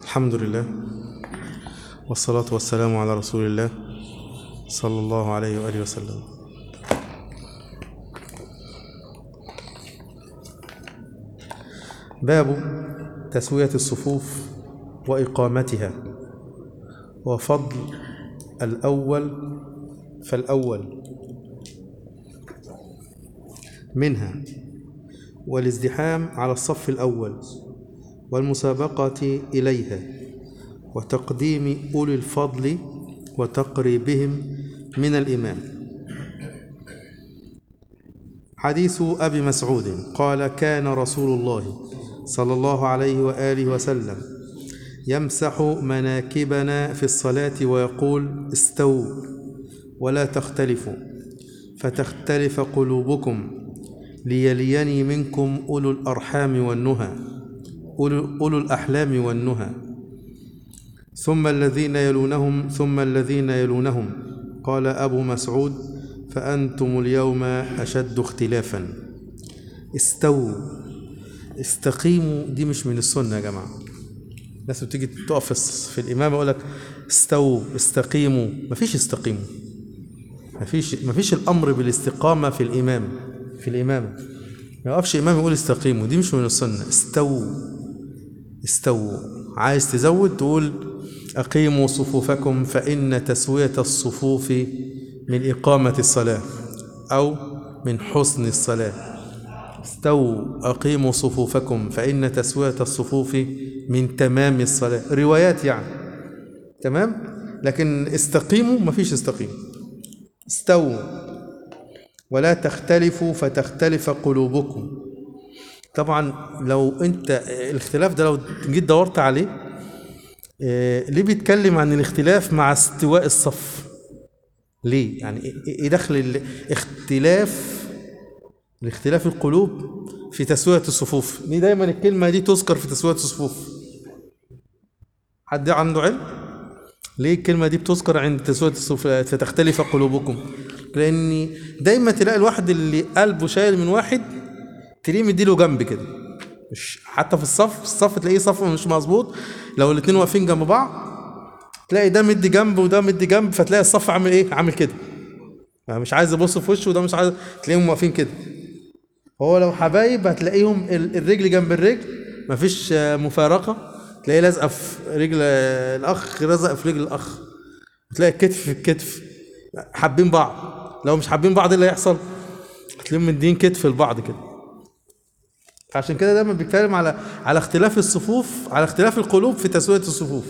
الحمد لله والصلاة والسلام على رسول الله صلى الله عليه وآله وسلم باب تسوية الصفوف وإقامتها وفضل الأول فالأول منها والازدحام على الصف الأول والمسابقة إليها وتقديم أولي الفضل وتقريبهم من الإمام حديث أبي مسعود قال كان رسول الله صلى الله عليه وآله وسلم يمسح مناكبنا في الصلاة ويقول استووا ولا تختلفوا فتختلف قلوبكم ليليني منكم أولو الأرحام والنهى أولو, أولو الأحلام والنهى ثم الذين يلونهم ثم الذين يلونهم قال أبو مسعود فأنتم اليوم أشد اختلافا استووا استقيموا دي مش من السنة يا جماعة الناس بتيجي تقف في الإمام يقول لك استووا استقيموا مفيش استقيموا مفيش مفيش الأمر بالاستقامة في الإمام في الإمامة ما يقفش إمام يقول استقيموا دي مش من السنة استووا استووا عايز تزود تقول أقيموا صفوفكم فإن تسوية الصفوف من إقامة الصلاة أو من حسن الصلاة استووا أقيموا صفوفكم فإن تسوية الصفوف من تمام الصلاة روايات يعني تمام لكن استقيموا مفيش استقيموا استووا ولا تختلفوا فتختلف قلوبكم طبعا لو انت الاختلاف ده لو جيت دورت عليه إيه ليه بيتكلم عن الاختلاف مع استواء الصف ليه يعني ايه دخل الاختلاف الاختلاف القلوب في تسوية الصفوف ليه دايما الكلمة دي تذكر في تسوية الصفوف حد عنده علم ليه الكلمة دي بتذكر عند تسوية الصفوف فتختلف قلوبكم لان دايما تلاقي الواحد اللي قلبه شايل من واحد تلاقيه مديله جنب كده مش حتى في الصف في الصف تلاقيه صف مش مظبوط لو الاثنين واقفين جنب بعض تلاقي ده مدي جنب وده مدي جنب فتلاقي الصف عامل ايه عامل كده يعني مش عايز يبص في وشه وده مش عايز تلاقيهم واقفين كده هو لو حبايب هتلاقيهم الرجل جنب الرجل مفيش مفارقه تلاقيه لازقه في رجل الاخ لازقه في رجل الاخ تلاقي الكتف في الكتف حابين بعض لو مش حابين بعض ايه اللي هيحصل هتلاقيهم مدين كتف لبعض كده عشان كده دايما بيتكلم على على اختلاف الصفوف على اختلاف القلوب في تسويه الصفوف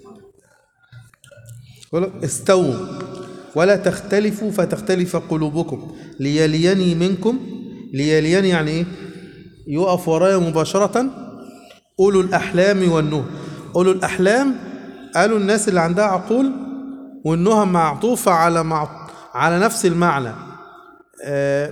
استووا ولا تختلفوا فتختلف قلوبكم ليليني منكم ليليني يعني ايه يقف ورايا مباشره اولو الاحلام والنهى اولو الاحلام قالوا الناس اللي عندها عقول والنهى معطوفة على مع... على نفس المعنى آه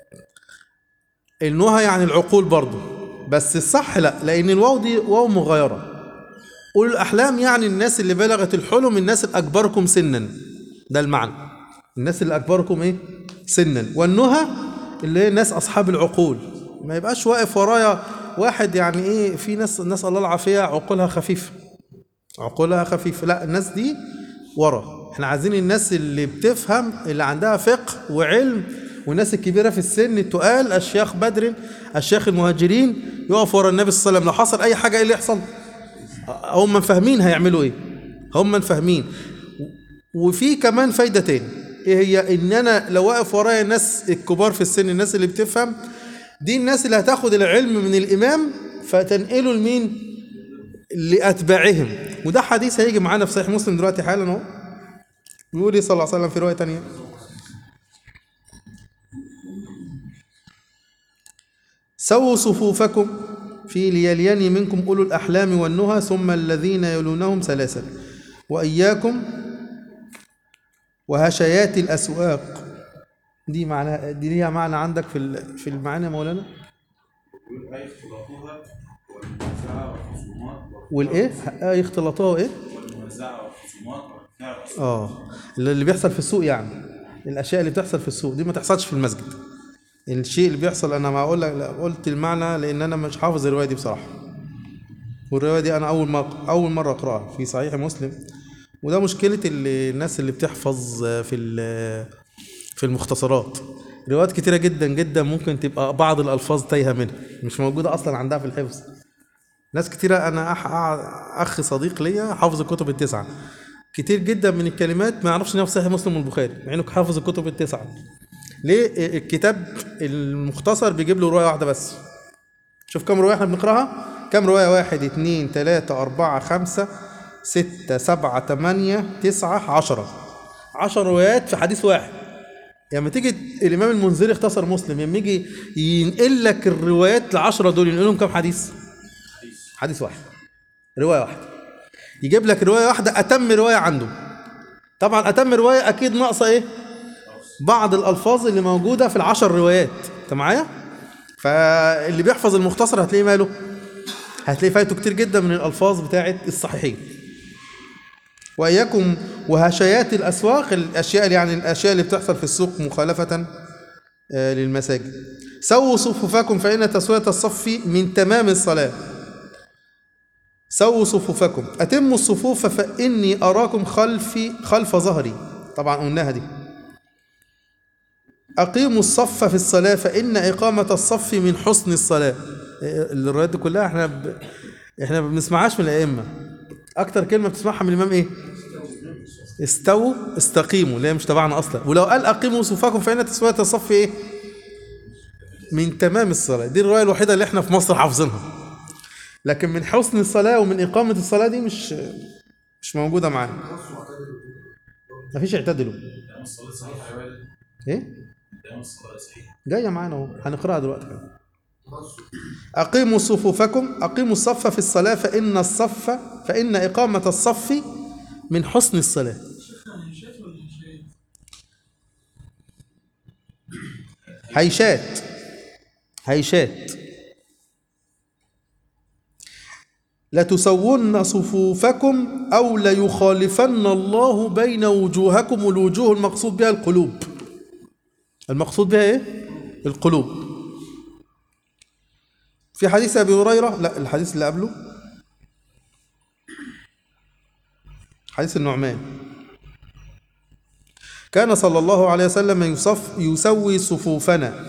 النهى يعني العقول برضو بس الصح لا لأن الواو دي واو مغايرة أولو الأحلام يعني الناس اللي بلغت الحلم الناس اللي أكبركم سنا ده المعنى الناس اللي أكبركم إيه سنا والنهى اللي هي الناس أصحاب العقول ما يبقاش واقف ورايا واحد يعني إيه في ناس نسأل الله العافية عقولها خفيفة عقولها خفيفة لا الناس دي ورا احنا عايزين الناس اللي بتفهم اللي عندها فقه وعلم والناس الكبيره في السن التقال الشيخ بدر الشيخ المهاجرين يقف ورا النبي صلى الله عليه وسلم لو حصل اي حاجه ايه اللي يحصل هم فاهمين هيعملوا ايه هم فاهمين وفي كمان فايده تاني ايه هي ان انا لو واقف ورايا الناس الكبار في السن الناس اللي بتفهم دي الناس اللي هتاخد العلم من الامام فتنقله لمين لاتباعهم وده حديث هيجي معانا في صحيح مسلم دلوقتي حالا اهو بيقول ايه صلى الله عليه وسلم في روايه ثانيه سووا صفوفكم في ليليني منكم اولو الاحلام والنهى ثم الذين يلونهم ثلاثه واياكم وهشيات الاسواق دي معنى دي ليها معنى عندك في في المعاني يا مولانا والايه اي اختلاطها وايه اه اللي بيحصل في السوق يعني الاشياء اللي بتحصل في السوق دي ما تحصلش في المسجد الشيء اللي بيحصل انا ما اقول لك لا قلت المعنى لان انا مش حافظ الروايه دي بصراحه والرواية دي أنا أول ما أول مرة أقرأها في صحيح مسلم وده مشكلة اللي الناس اللي بتحفظ في ال- في المختصرات روايات كتيرة جدا جدا ممكن تبقى بعض الألفاظ تايهة منها مش موجودة أصلا عندها في الحفظ ناس كتيرة أنا أح... أح- أخ صديق ليا حافظ الكتب التسعة كتير جدا من الكلمات ما يعرفش إنها في صحيح مسلم والبخاري مع إنه حافظ الكتب التسعة ليه الكتاب المختصر بيجيب له رواية واحدة بس شوف كم رواية احنا بنقراها كم رواية واحد اتنين تلاتة أربعة خمسة ستة سبعة تمانية تسعة عشرة عشر روايات في حديث واحد لما تيجي الإمام المنذري اختصر مسلم لما يجي ينقل لك الروايات العشرة دول ينقلهم كم حديث؟ حديث واحد رواية واحدة يجيب لك رواية واحدة أتم رواية عنده طبعا أتم رواية أكيد ناقصة إيه؟ بعض الألفاظ اللي موجودة في العشر روايات أنت معايا؟ فاللي بيحفظ المختصر هتلاقيه ماله؟ هتلاقيه فايته كتير جدا من الألفاظ بتاعت الصحيحين وإياكم وهشيات الأسواق الأشياء اللي يعني الأشياء اللي بتحصل في السوق مخالفة آه، للمساجد سووا صفوفكم فإن تسوية الصف من تمام الصلاة سووا صفوفكم أتموا الصفوف فإني أراكم خلفي خلف ظهري طبعا قلناها دي أقيموا الصف في الصلاة فإن إقامة الصف من حسن الصلاة إيه، الروايات دي كلها احنا ب... احنا ما بنسمعهاش من الأئمة أكتر كلمة بتسمعها من الإمام إيه؟ استووا استقيموا اللي هي مش تبعنا أصلا ولو قال أقيموا صفوفكم فإن تسوية الصف إيه؟ من تمام الصلاة دي الرواية الوحيدة اللي احنا في مصر حافظينها لكن من حسن الصلاة ومن إقامة الصلاة دي مش مش موجودة معانا مفيش اعتدلوا دائما الصلاة صحيحة يا ولد ايه دائما الصلاة صحيحة جايه معانا اهو هنقراها دلوقتي أقيموا صفوفكم أقيموا الصف في الصلاة فإن الصف فإن إقامة الصف من حسن الصلاة هيشات هيشات لتسون صفوفكم أو ليخالفن الله بين وجوهكم والوجوه المقصود بها القلوب المقصود بها إيه؟ القلوب في حديث أبي هريرة لا الحديث اللي قبله حديث النعمان كان صلى الله عليه وسلم يصف يسوي صفوفنا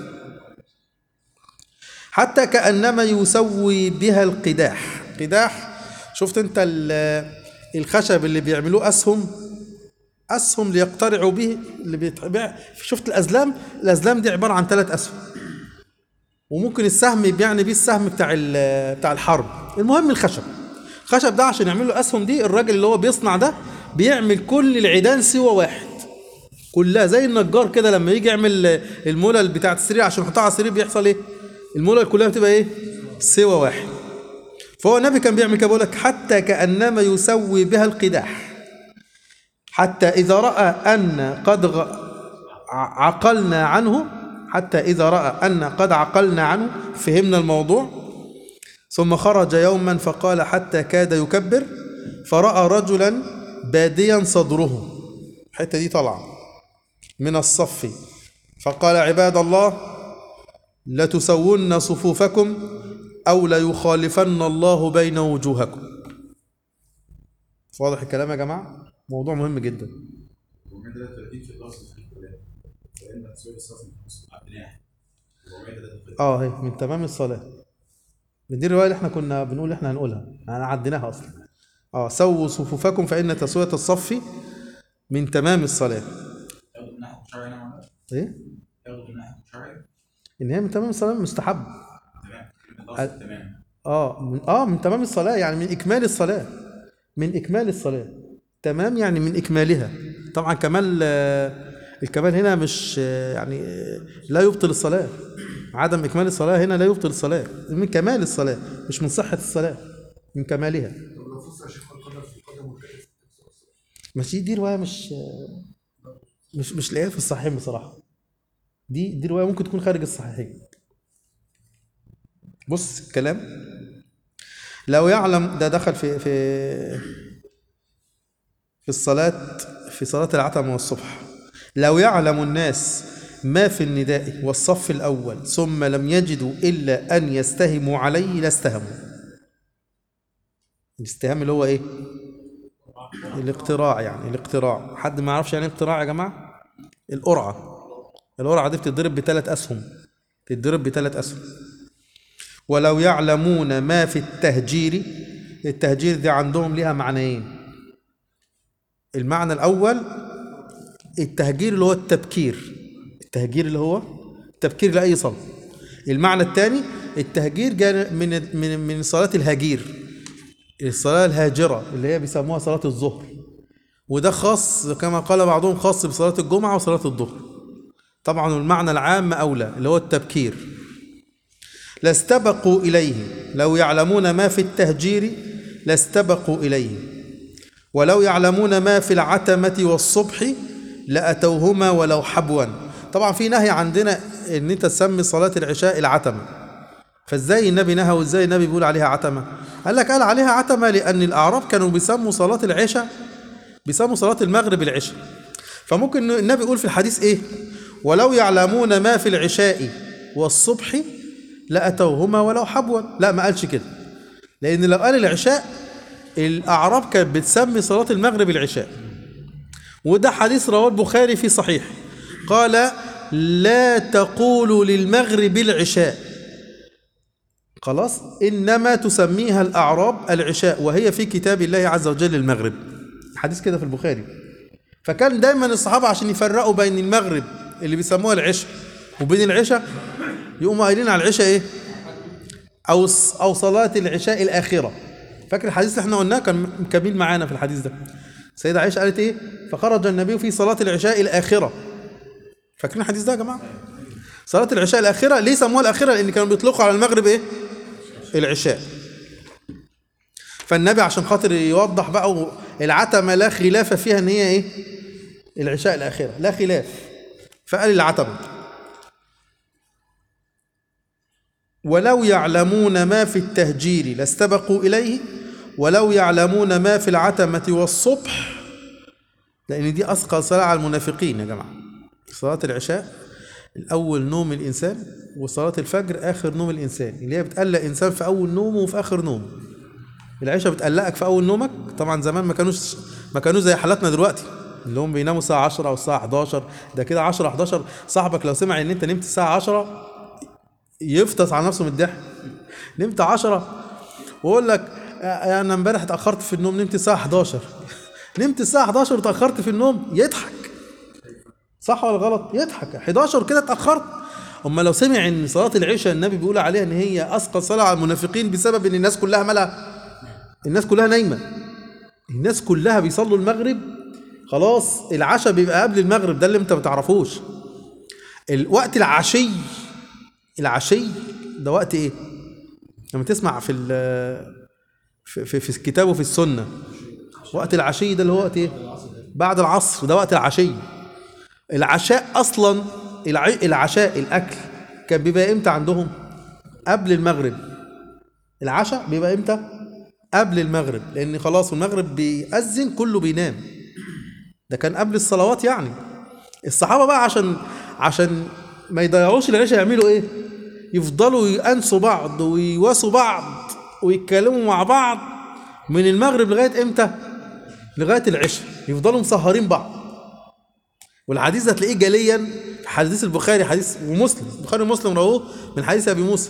حتى كأنما يسوي بها القداح قداح شفت انت ال- الخشب اللي بيعملوه أسهم أسهم ليقترعوا به اللي بيتباع شفت الأزلام الأزلام دي عبارة عن ثلاث أسهم وممكن السهم بيعني بيه السهم بتاع ال- بتاع الحرب المهم الخشب الخشب ده عشان يعمل له اسهم دي الراجل اللي هو بيصنع ده بيعمل كل العيدان سوى واحد كلها زي النجار كده لما يجي يعمل المولل بتاعت السرير عشان يحطها على السرير بيحصل ايه المولل كلها بتبقى ايه سوى واحد فهو النبي كان بيعمل كده بيقول لك حتى كانما يسوي بها القداح حتى اذا راى ان قد غ- ع- عقلنا عنه حتى إذا رأى أن قد عقلنا عنه فهمنا الموضوع ثم خرج يوما فقال حتى كاد يكبر فرأى رجلا باديا صدره الحتة دي طالعة من الصف فقال عباد الله لتسون صفوفكم أو ليخالفن الله بين وجوهكم واضح الكلام يا جماعة موضوع مهم جدا ومن 33 في الدرس في الكلام فإن تسوية الصف من حسن عبدناه 433 اه هي من تمام الصلاة دي الرواية اللي احنا كنا بنقول احنا هنقولها انا عديناها اصلا اه سووا صفوفكم فإن تسوية الصف من تمام الصلاة ياخدوا من ناحية شرعي نعم ولا لا؟ ايه ياخدوا من ناحية شرعي ان هي من تمام الصلاة مستحب تمام الأصل تمام اه من اه من تمام الصلاة يعني من إكمال الصلاة من إكمال الصلاة تمام يعني من إكمالها طبعا كمال آه، الكمال هنا مش آه، يعني آه، لا يبطل الصلاة عدم إكمال الصلاة هنا لا يبطل الصلاة من كمال الصلاة مش من صحة الصلاة من كمالها طب لو فزع شيخ القدر في القدم والكتف ماشي دي رواية مش مش مش لاقيها في الصحيحين بصراحة دي دي رواية ممكن تكون خارج الصحيحين بص الكلام لو يعلم ده دخل في في في الصلاة في صلاة العتمة والصبح لو يعلم الناس ما في النداء والصف الأول ثم لم يجدوا إلا أن يستهموا عليه لاستهموا الاستهام اللي هو ايه الاقتراع يعني الاقتراع حد ما يعرفش يعني ايه اقتراع يا جماعه القرعه القرعه دي بتتضرب بثلاث اسهم تتضرب بثلاث اسهم ولو يعلمون ما في التهجير التهجير دي عندهم ليها معنيين المعنى الأول التهجير اللي هو التبكير التهجير اللي هو التبكير لأي صلاة المعنى الثاني التهجير جاء من من من صلاة الهجير الصلاة الهاجرة اللي هي بيسموها صلاة الظهر وده خاص كما قال بعضهم خاص بصلاة الجمعة وصلاة الظهر طبعا المعنى العام أولى اللي هو التبكير لاستبقوا إليه لو يعلمون ما في التهجير لاستبقوا إليه ولو يعلمون ما في العتمة والصبح لأتوهما ولو حبوا طبعا في نهي عندنا ان انت تسمي صلاة العشاء العتمة فازاي النبي نهى وازاي النبي بيقول عليها عتمة قال لك قال عليها عتمة لأن الأعراب كانوا بيسموا صلاة العشاء بيسموا صلاة المغرب العشاء فممكن النبي يقول في الحديث ايه ولو يعلمون ما في العشاء والصبح لأتوهما ولو حبوا لا ما قالش كده لأن لو قال العشاء الأعراب كانت بتسمي صلاة المغرب العشاء وده حديث رواه البخاري في صحيح قال لا تقولوا للمغرب العشاء خلاص إنما تسميها الأعراب العشاء وهي في كتاب الله عز وجل المغرب حديث كده في البخاري فكان دايما الصحابة عشان يفرقوا بين المغرب اللي بيسموها العشاء وبين العشاء يقوموا قايلين على العشاء ايه او او صلاه العشاء الاخره فاكر الحديث اللي احنا قلناه كان مكمل معانا في الحديث ده سيدة عائشة قالت ايه فخرج النبي في صلاة العشاء الآخرة فاكرين الحديث ده يا جماعة صلاة العشاء الآخرة ليه سموها الآخرة لأن كانوا بيطلقوا على المغرب ايه العشاء فالنبي عشان خاطر يوضح بقى العتمة لا خلاف فيها ان هي ايه العشاء الآخرة لا خلاف فقال العتمة ولو يعلمون ما في التهجير لاستبقوا إليه ولو يعلمون ما في العتمة والصبح لأن دي أثقل صلاة على المنافقين يا جماعة صلاة العشاء الأول نوم الإنسان وصلاة الفجر آخر نوم الإنسان اللي هي بتقلق إنسان في أول نومه وفي آخر نومه العشاء بتقلقك في أول نومك طبعا زمان ما كانوش ما كانوش زي حالاتنا دلوقتي اللي هم بيناموا الساعة 10 أو الساعة 11 ده كده 10 11 صاحبك لو سمع إن أنت نمت الساعة 10 يفطس على نفسه من الضحك نمت 10 ويقول لك انا امبارح اتاخرت في النوم نمت الساعه 11 نمت الساعه 11 وتاخرت في النوم يضحك صح ولا غلط يضحك 11 كده اتاخرت اما لو سمع ان صلاه العشاء النبي بيقول عليها ان هي اثقل صلاه على المنافقين بسبب ان الناس كلها مالها الناس كلها نايمه الناس كلها بيصلوا المغرب خلاص العشاء بيبقى قبل المغرب ده اللي انت ما تعرفوش الوقت العشي العشي ده وقت ايه لما تسمع في في في, في الكتاب وفي السنه وقت العشي ده اللي هو وقت ايه بعد العصر ده وقت العشي العشاء اصلا الع... العشاء الاكل كان بيبقى امتى عندهم قبل المغرب العشاء بيبقى امتى قبل المغرب لان خلاص المغرب بيأذن كله بينام ده كان قبل الصلوات يعني الصحابه بقى عشان عشان ما يضيعوش العشاء يعملوا ايه يفضلوا يأنسوا بعض ويواسوا بعض ويتكلموا مع بعض من المغرب لغايه امتى لغايه العشاء يفضلوا مسهرين بعض والحديث ده تلاقيه جليا في حديث البخاري حديث ومسلم البخاري ومسلم رووه من حديث ابي موسى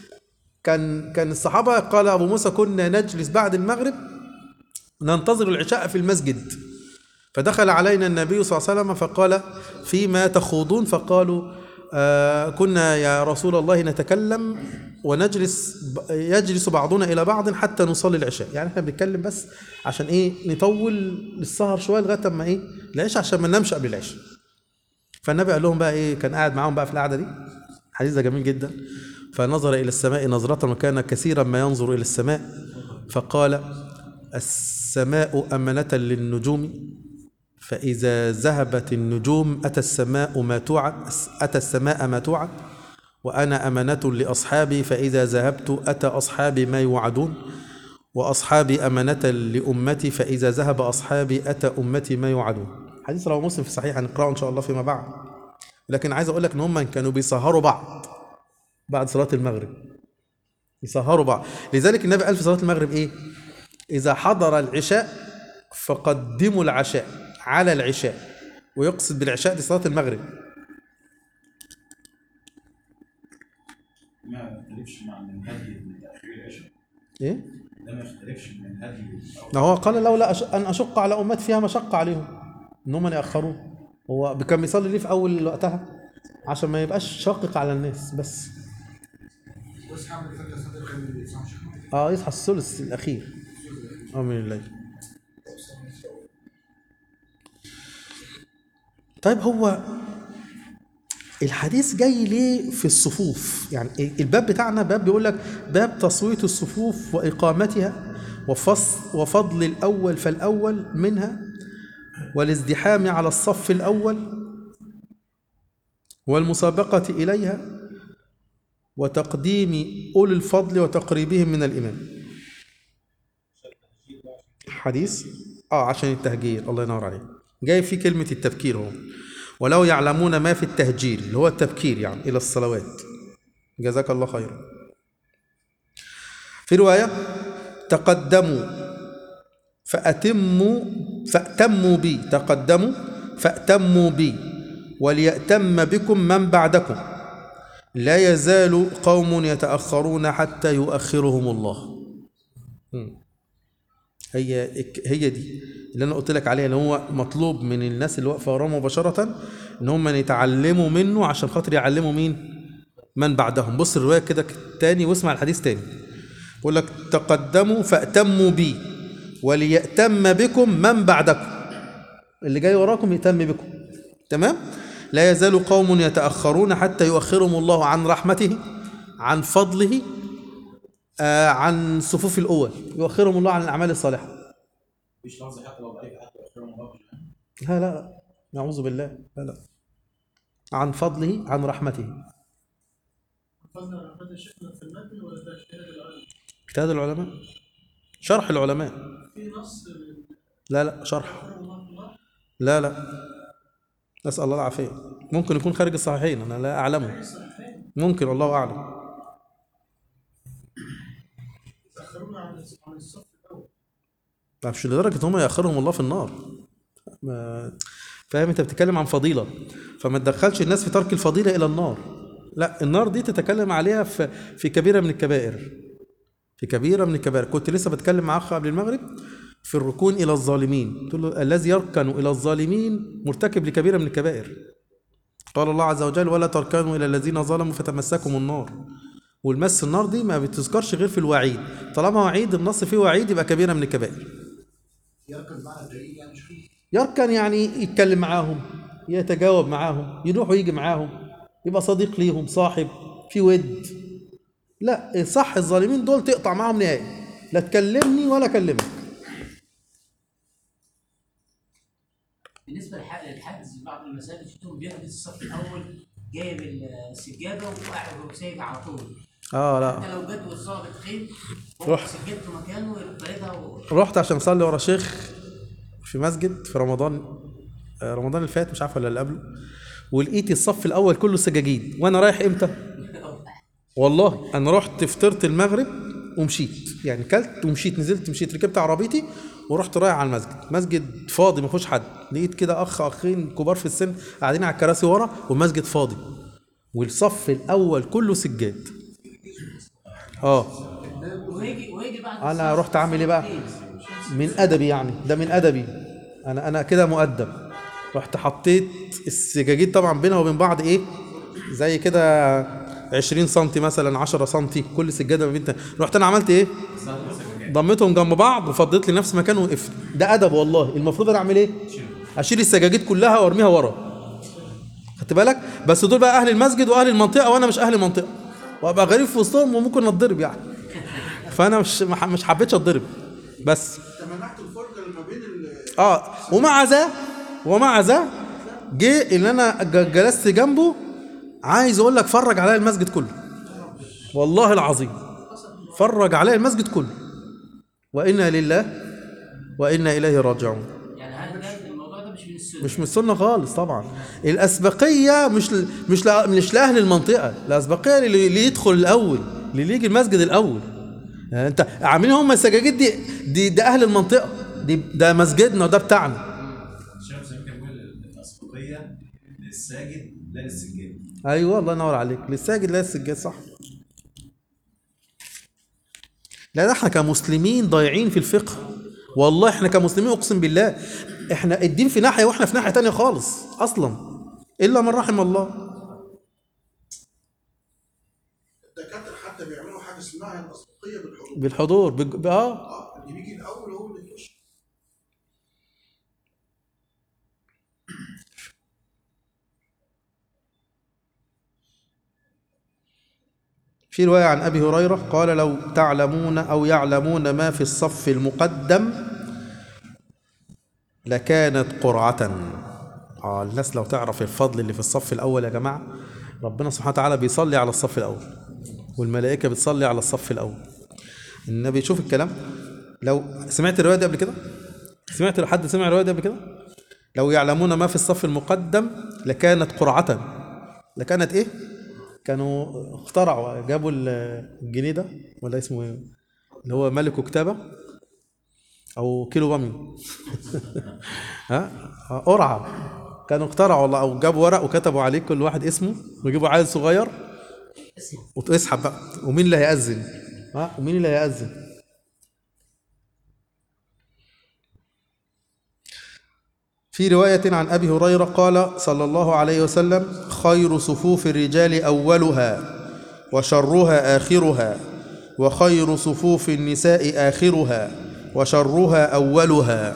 كان كان الصحابه قال ابو موسى كنا نجلس بعد المغرب ننتظر العشاء في المسجد فدخل علينا النبي صلى الله عليه وسلم فقال فيما تخوضون فقالوا آه كنا يا رسول الله نتكلم ونجلس يجلس بعضنا الى بعض حتى نصلي العشاء يعني احنا بنتكلم بس عشان ايه نطول السهر شويه لغايه اما ايه العشاء عشان ما ننامش قبل العشاء فالنبي قال لهم بقى ايه كان قاعد معاهم بقى في القعده دي الحديث ده جميل جدا فنظر الى السماء نظره وكان كثيرا ما ينظر الى السماء فقال السماء امنه للنجوم فإذا ذهبت النجوم أتى السماء ما توعد أتى السماء ما توعد وأنا أمانة لأصحابي فإذا ذهبت أتى أصحابي ما يوعدون وأصحابي أمانة لأمتي فإذا ذهب أصحابي أتى أمتي ما يوعدون حديث رواه مسلم في الصحيح هنقرأه إن شاء الله فيما بعد لكن عايز أقول لك إن هم كانوا بيسهروا بعض بعد صلاة المغرب يسهروا بعض لذلك النبي قال في صلاة المغرب إيه إذا حضر العشاء فقدموا العشاء على العشاء ويقصد بالعشاء دي صلاة المغرب ما يختلفش مع من هدي من تاخير العشاء إيه؟ ده ما يختلفش من هدي أو ما هو قال لولا أش... أن أشق على أمتي فيها مشقة عليهم إنهم أن يأخروه هو كان بيصلي ليه في أول وقتها عشان ما يبقاش شاقق على الناس بس بس هعمل فجأة صدر كان اللي يسمع شيخ اه يصحى الثلث الأخير اه من الليل طيب هو الحديث جاي ليه في الصفوف يعني الباب بتاعنا باب بيقول لك باب تصوية الصفوف وإقامتها وفص وفضل الأول فالأول منها والازدحام على الصف الأول والمسابقة إليها وتقديم أولي الفضل وتقريبهم من الإمام حديث اه عشان التهجير الله ينور عليك جاي في كلمة التبكير هو ولو يعلمون ما في التهجير اللي هو التبكير يعني إلى الصلوات جزاك الله خيرا في رواية تقدموا فأتموا فأتموا بي تقدموا فأتموا بي وليأتم بكم من بعدكم لا يزال قوم يتأخرون حتى يؤخرهم الله هي هي دي اللي انا قلت لك عليها اللي هو مطلوب من الناس اللي واقفه وراه مباشره ان هم يتعلموا منه عشان خاطر يعلموا مين من بعدهم بص الروايه كده تاني واسمع الحديث تاني بيقول لك تقدموا فاتموا بي وليأتم بكم من بعدكم اللي جاي وراكم يتم بكم تمام لا يزال قوم يتأخرون حتى يؤخرهم الله عن رحمته عن فضله آه عن صفوف الأول يؤخرهم الله عن الأعمال الصالحة مفيش لحظه حتى لو ضعيف حتى اخرهم الله لا لا لا نعوذ بالله لا لا عن فضله عن رحمته فضل رحمة الشيخنا في المتن ولا ده اجتهاد العلم؟ اجتهاد العلماء شرح العلماء في نص لا لا شرح يقرأه الله في الله لا لا نسأل الله العافية ممكن يكون خارج الصحيحين أنا لا أعلمه الصحيحين ممكن والله أعلم يتأخرون عن عن الصف الأول مش لدرجة هم يأخرهم الله في النار ما فاهم انت بتتكلم عن فضيلة فما تدخلش الناس في ترك الفضيلة إلى النار لا النار دي تتكلم عليها في في كبيرة من الكبائر في كبيرة من الكبائر كنت لسه بتكلم مع أخ قبل المغرب في الركون إلى الظالمين قلت له الذي يركن إلى الظالمين مرتكب لكبيرة من الكبائر قال الله عز وجل ولا تركنوا إلى الذين ظلموا فتمسكم النار والمس النار دي ما بتذكرش غير في الوعيد طالما وعيد النص فيه وعيد يبقى كبيرة من الكبائر يركز معنى الدقيق يعني مش كده يركن يعني يتكلم معاهم يتجاوب معاهم يروح ويجي معاهم يبقى صديق ليهم صاحب في ود لا صح الظالمين دول تقطع معاهم نهائي لا تكلمني ولا اكلمك بالنسبه للح- للحجز بعض المساجد شفتهم بيحجز الصف الاول جايب السجاده وقاعد وسايب على طول اه حتى لا لو جت والظابط خير روح. سجادته مكانه يروح فاردها و... رحت عشان اصلي ورا شيخ في مسجد في رمضان آه، رمضان اللي فات مش عارف ولا اللي قبله ولقيت الصف الاول كله سجاجيد وانا رايح امتى والله انا رحت فطرت المغرب ومشيت يعني كلت ومشيت نزلت مشيت ركبت عربيتي ورحت رايح على المسجد مسجد فاضي ما فيهوش حد لقيت كده اخ اخين كبار في السن قاعدين على الكراسي ورا والمسجد فاضي والصف الاول كله سجاد اه ويجي ويجي بعد انا الصلاة رحت اعمل ايه بقى من ادبي يعني ده من ادبي انا انا كده مؤدب رحت حطيت السجاجيد طبعا بينها وبين بعض ايه زي كده 20 سم مثلا 10 سم كل سجاده ما بين تاني. رحت انا عملت ايه ضميتهم جنب بعض وفضيت لي نفس مكان وقفت ده ادب والله المفروض انا اعمل ايه اشيل السجاجيد كلها وارميها ورا خدت بالك بس دول بقى اهل المسجد واهل المنطقه وانا مش اهل المنطقه وابقى غريب في وسطهم وممكن اتضرب يعني فانا مش ما ح- مش حبيتش اتضرب بس انت منعت الفرقه اللي ما بين ال- اه ومع ذا ومع ذا جه ان انا ج- جلست جنبه عايز اقول لك فرج عليا المسجد كله والله العظيم فرج عليا المسجد كله وانا لله وانا اليه راجعون يعني هل ده الموضوع ده مش من السنه مش من السنه خالص طبعا الاسبقيه مش ل... مش ل... مش لاهل المنطقه الاسبقيه اللي, اللي يدخل الاول اللي يجي المسجد الاول آه، انت عاملين هم السجاجيد دي دي ده اهل المنطقه دي ده مسجدنا وده بتاعنا الشيخ حسين كان بيقول الاسقطيه للساجد لا للسجاد ايوه الله ينور عليك للساجد لا السجاد صح لا ده احنا كمسلمين ضايعين في الفقه والله احنا كمسلمين اقسم بالله احنا الدين في ناحيه واحنا في ناحيه تانية خالص اصلا الا من رحم الله الدكاتره حتى بيعملوا حاجه اسمها الاسبقيه بالحروف بالحضور بج... اه اه اللي بيجي الاول هو اللي يخش في رواية عن أبي هريرة قال لو تعلمون أو يعلمون ما في الصف المقدم لكانت قرعة آه الناس لو تعرف الفضل اللي في الصف الأول يا جماعة ربنا سبحانه وتعالى بيصلي على الصف الأول والملائكة بتصلي على الصف الأول النبي شوف الكلام لو سمعت الرواية دي قبل كده سمعت حد سمع الرواية دي قبل كده لو يعلمون ما في الصف المقدم لكانت قرعة لكانت ايه كانوا اخترعوا جابوا ال- الجنيه ده ولا اسمه ايه اللي هو ملك كتابة او كيلو بامي ها آه، قرعة كانوا اخترعوا والله او جابوا ورق وكتبوا عليه كل واحد اسمه ويجيبوا عيل صغير وتسحب بقى ومين اللي هيأذن ها ومين اللي هيأذن في رواية عن أبي هريرة قال صلى الله عليه وسلم خير صفوف الرجال أولها وشرها آخرها وخير صفوف النساء آخرها وشرها أولها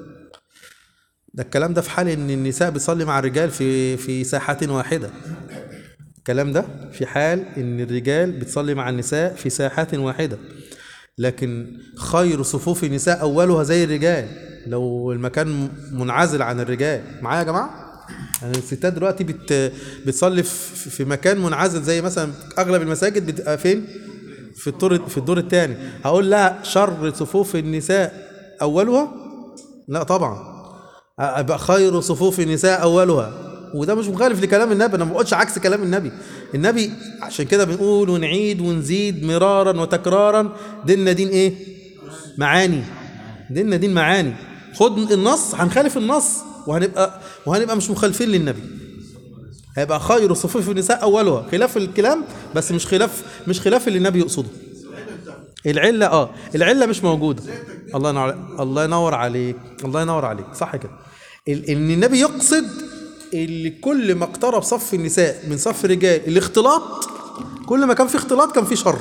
ده الكلام ده في حال ان النساء بتصلي مع الرجال في في ساحة واحدة الكلام ده في حال ان الرجال بتصلي مع النساء في ساحة واحدة لكن خير صفوف النساء اولها زي الرجال لو المكان منعزل عن الرجال معايا يا جماعه يعني الستات دلوقتي بت بتصلي في في مكان منعزل زي مثلا اغلب المساجد بتبقى فين في الدور في الدور الثاني هقول لها شر صفوف النساء اولها لا طبعا أبقى خير صفوف النساء اولها وده مش مخالف لكلام النبي انا ما بقولش عكس كلام النبي النبي عشان كده بنقول ونعيد ونزيد مرارا وتكرارا ديننا دين ايه معاني ديننا دين معاني خد النص هنخالف النص وهنبقى وهنبقى مش مخالفين للنبي هيبقى خير صفوف النساء اولها خلاف الكلام بس مش خلاف مش خلاف اللي النبي يقصده العله اه العله مش موجوده الله ينور الله ينور عليك الله ينور عليك صح كده ال- ان النبي يقصد اللي كل ما اقترب صف النساء من صف الرجال الاختلاط كل ما كان في اختلاط كان في شر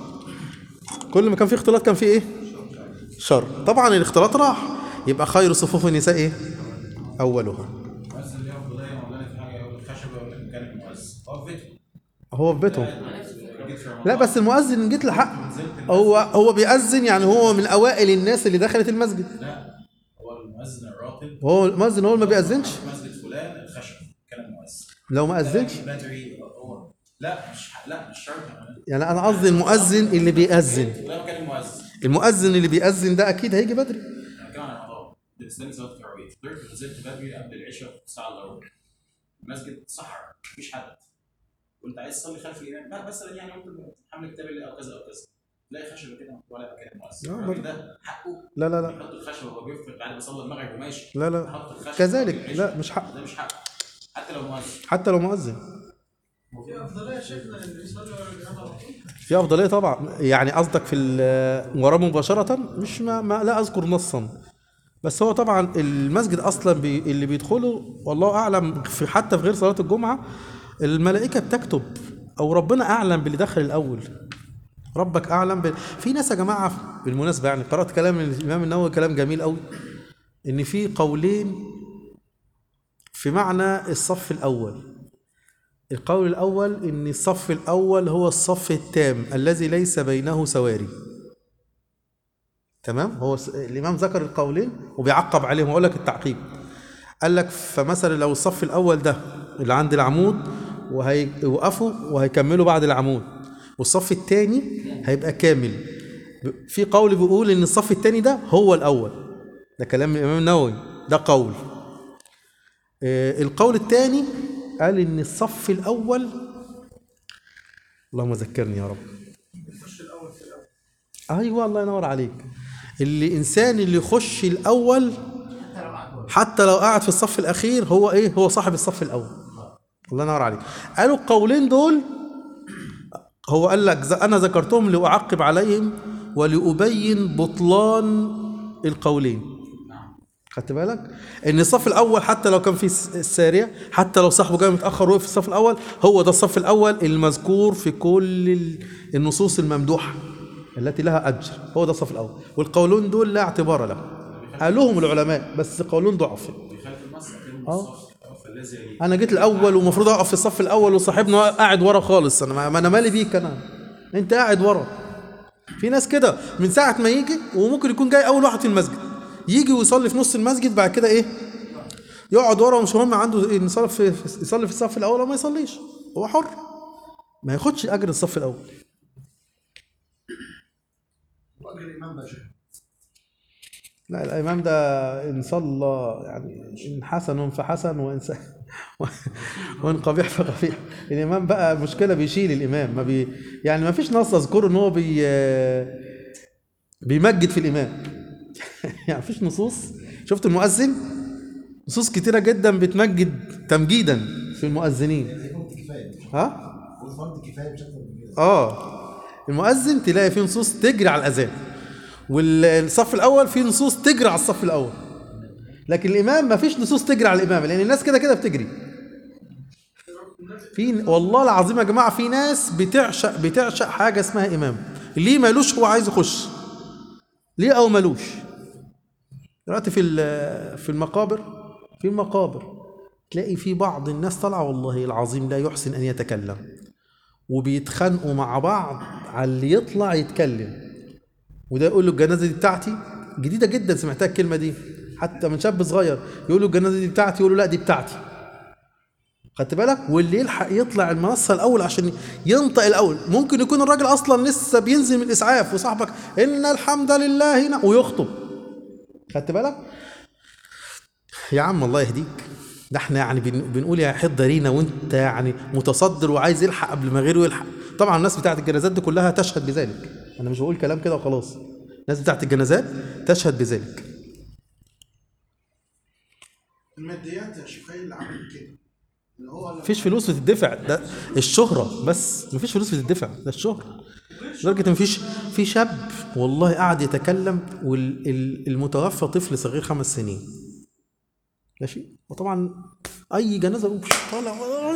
كل ما كان في اختلاط كان في ايه شر طبعا الاختلاط راح يبقى خير صفوف النساء ايه اولها بس اللي هو فضية مولانا في حاجه يقول لك خشبه يقول لك مكان المؤذن هو في بيته هو في بيتهم جيت في رمضان لا بس المؤذن جيت لحق هو هو بيأذن يعني هو من اوائل الناس اللي دخلت المسجد لا هو المؤذن الراتب هو المؤذن هو اللي ما بيأذنش في مسجد فلان الخشب كان المؤذن لو ما أذنش بدري هو لا مش لا مش شرط كمان. يعني انا قصدي المؤذن اللي بيأذن وده مكان المؤذن المؤذن اللي بيأذن ده اكيد هيجي بدري انا كمان على رمضان بالنسبه لي صلاه التراويح فطرت ونزلت بدري قبل العشاء ساعه الا ربع المسجد صحراء مفيش حد قلت عايز تصلي خلف الامام لا مثلا يعني ممكن حمل كتاب الله او كذا او كذا تلاقي خشبه كده ولا مكان المؤذن آه، الراجل ده حقه لا لا لا يحط الخشبه وهو بيفطر بعد ما صلى المغرب وماشي لا لا يحط الخشبه كذلك والعشاء. لا مش حق ده مش حق حتى لو مؤذن حتى لو مؤذن في افضليه شيخنا اللي بيصلي ورا الامام على طول في افضليه طبعا يعني قصدك في ال- وراه مباشره مش ما, ما لا اذكر نصا بس هو طبعا المسجد اصلا بي اللي بيدخله والله اعلم في حتى في غير صلاه الجمعه الملائكه بتكتب او ربنا اعلم باللي دخل الاول ربك اعلم بال... في ناس يا جماعه بالمناسبه يعني قرات كلام الامام النووي كلام جميل قوي ان في قولين في معنى الصف الاول القول الأول إن الصف الأول هو الصف التام الذي ليس بينه سواري تمام هو س- الإمام ذكر القولين وبيعقب عليهم وأقول لك التعقيب قال لك فمثلا لو الصف الأول ده اللي عند العمود وهيوقفوا وهيكملوا بعد العمود والصف الثاني هيبقى كامل ب- في قول بيقول إن الصف الثاني ده هو الأول ده كلام الإمام النووي ده قول آه، القول الثاني قال ان الصف الاول اللهم ذكرني يا رب بيخش الاول في الاول ايوه الله ينور عليك اللي انسان اللي يخش الاول حتى لو قعد ورا. حتى لو قاعد في الصف الاخير هو ايه هو صاحب الصف الاول الله ينور عليك قالوا القولين دول هو قال لك ز- انا ذكرتهم لاعقب عليهم ولابين بطلان القولين خدت بالك ان الصف الاول حتى لو كان في س- الساريه حتى لو صاحبه جاي متاخر وقف في الصف الاول هو ده الصف الاول المذكور في كل ال- النصوص الممدوحه التي لها اجر هو ده الصف الاول والقولون دول لا اعتبار له قالوهم العلماء بس قولون ضعف بيخالف النص اكنه آه. الصف فالذي يليه انا جيت الاول ومفروض اقف في الصف الاول وصاحبنا قاعد ورا خالص انا ما ما انا مالي بيك انا انت قاعد ورا في ناس كده من ساعه ما يجي وممكن يكون جاي اول واحد في المسجد يجي ويصلي في نص المسجد بعد كده ايه يقعد ورا ومش مهم عنده إيه، يصلي في يصلي في الصف الاول او ما يصليش هو حر ما ياخدش اجر الصف الاول واجر الامام باشا لا الامام ده ان صلى يعني ان حسن فحسن وان س... وان قبيح فقبيح الامام بقى مشكله بيشيل الامام ما بي يعني ما فيش نص اذكره ان هو بي بيمجد في الامام يعني مفيش نصوص شفت المؤذن نصوص كتيره جدا بتمجد تمجيدا في المؤذنين فرض كفايه ها فرض كفايه مش اكتر من كده اه المؤذن تلاقي فيه نصوص تجري على الاذان والصف الاول فيه نصوص تجري على الصف الاول لكن الامام ما فيش نصوص تجري على الامام لان الناس كده كده بتجري في والله العظيم يا جماعه في ناس بتعشق بتعشق حاجه اسمها امام ليه مالوش هو عايز يخش ليه او مالوش دلوقتي في ال- في المقابر في المقابر تلاقي في بعض الناس طالعه والله العظيم لا يحسن ان يتكلم وبيتخانقوا مع بعض على اللي يطلع يتكلم وده يقول له الجنازه دي بتاعتي جديده جدا سمعتها الكلمه دي حتى من شاب صغير يقول له الجنازه دي بتاعتي يقول له لا دي بتاعتي خدت بالك واللي يلحق يطلع المنصه الاول عشان ينطق الاول ممكن يكون الراجل اصلا لسه بينزل من الاسعاف وصاحبك ان الحمد لله نا- ويخطب خدت بالك يا عم الله يهديك ده احنا يعني بن- بنقول يا حد رينا وانت يعني متصدر وعايز يلحق قبل ما غيره يلحق طبعا الناس بتاعت الجنازات دي كلها تشهد بذلك انا مش بقول كلام كده وخلاص الناس بتاعت الجنازات تشهد بذلك الماديات يا شيخ هي اللي عملت كده اللي هو لما مفيش فلوس بتدفع ده الشهرة بس مفيش فلوس بتدفع ده الشهرة لدرجة ان مفيش في شاب والله قاعد يتكلم والمتوفى طفل صغير خمس سنين ماشي وطبعا اي جنازة يقوم طالع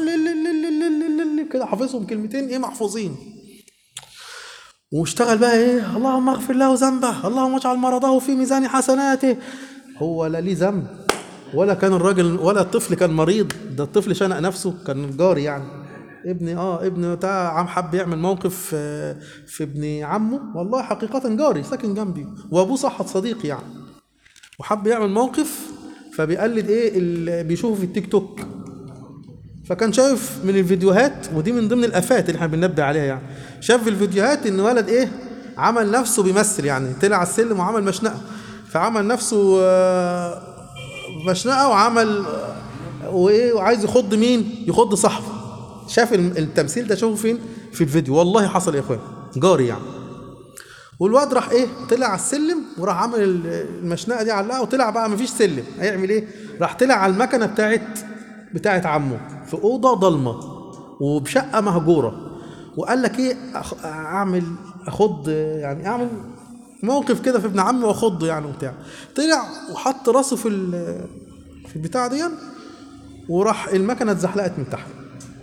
كده حافظهم كلمتين ايه محفوظين واشتغل بقى ايه اللهم اغفر له ذنبه اللهم اجعل مرضه في ميزان حسناته هو لا ليه ذنب ولا كان الراجل ولا الطفل كان مريض ده الطفل شنق نفسه كان جاري يعني ابني اه ابن بتاع عم حب يعمل موقف آه، في ابن عمه والله حقيقة جاري ساكن جنبي وابوه صحت صديقي يعني وحب يعمل موقف فبيقلد ايه اللي بيشوفه في التيك توك فكان شايف من الفيديوهات ودي من ضمن الافات اللي احنا بننبه عليها يعني شاف في الفيديوهات ان ولد ايه عمل نفسه بيمثل يعني طلع على السلم وعمل مشنقه فعمل نفسه آه، مشنقه وعمل آه، وايه وعايز يخض مين يخض صاحبه شاف الم- التمثيل ده شافه فين في الفيديو والله حصل يا اخوان جاري يعني والواد راح ايه طلع على السلم وراح عمل ال- المشنقه دي علقها وطلع بقى مفيش سلم هيعمل ايه راح طلع على المكنه بتاعت بتاعت عمه في اوضه ضلمه وبشقه مهجوره وقال لك ايه أخ- اعمل اخض يعني اعمل موقف كده في ابن عمي واخضه يعني وبتاع طلع وحط راسه في ال- في البتاع دي وراح المكنه اتزحلقت من تحت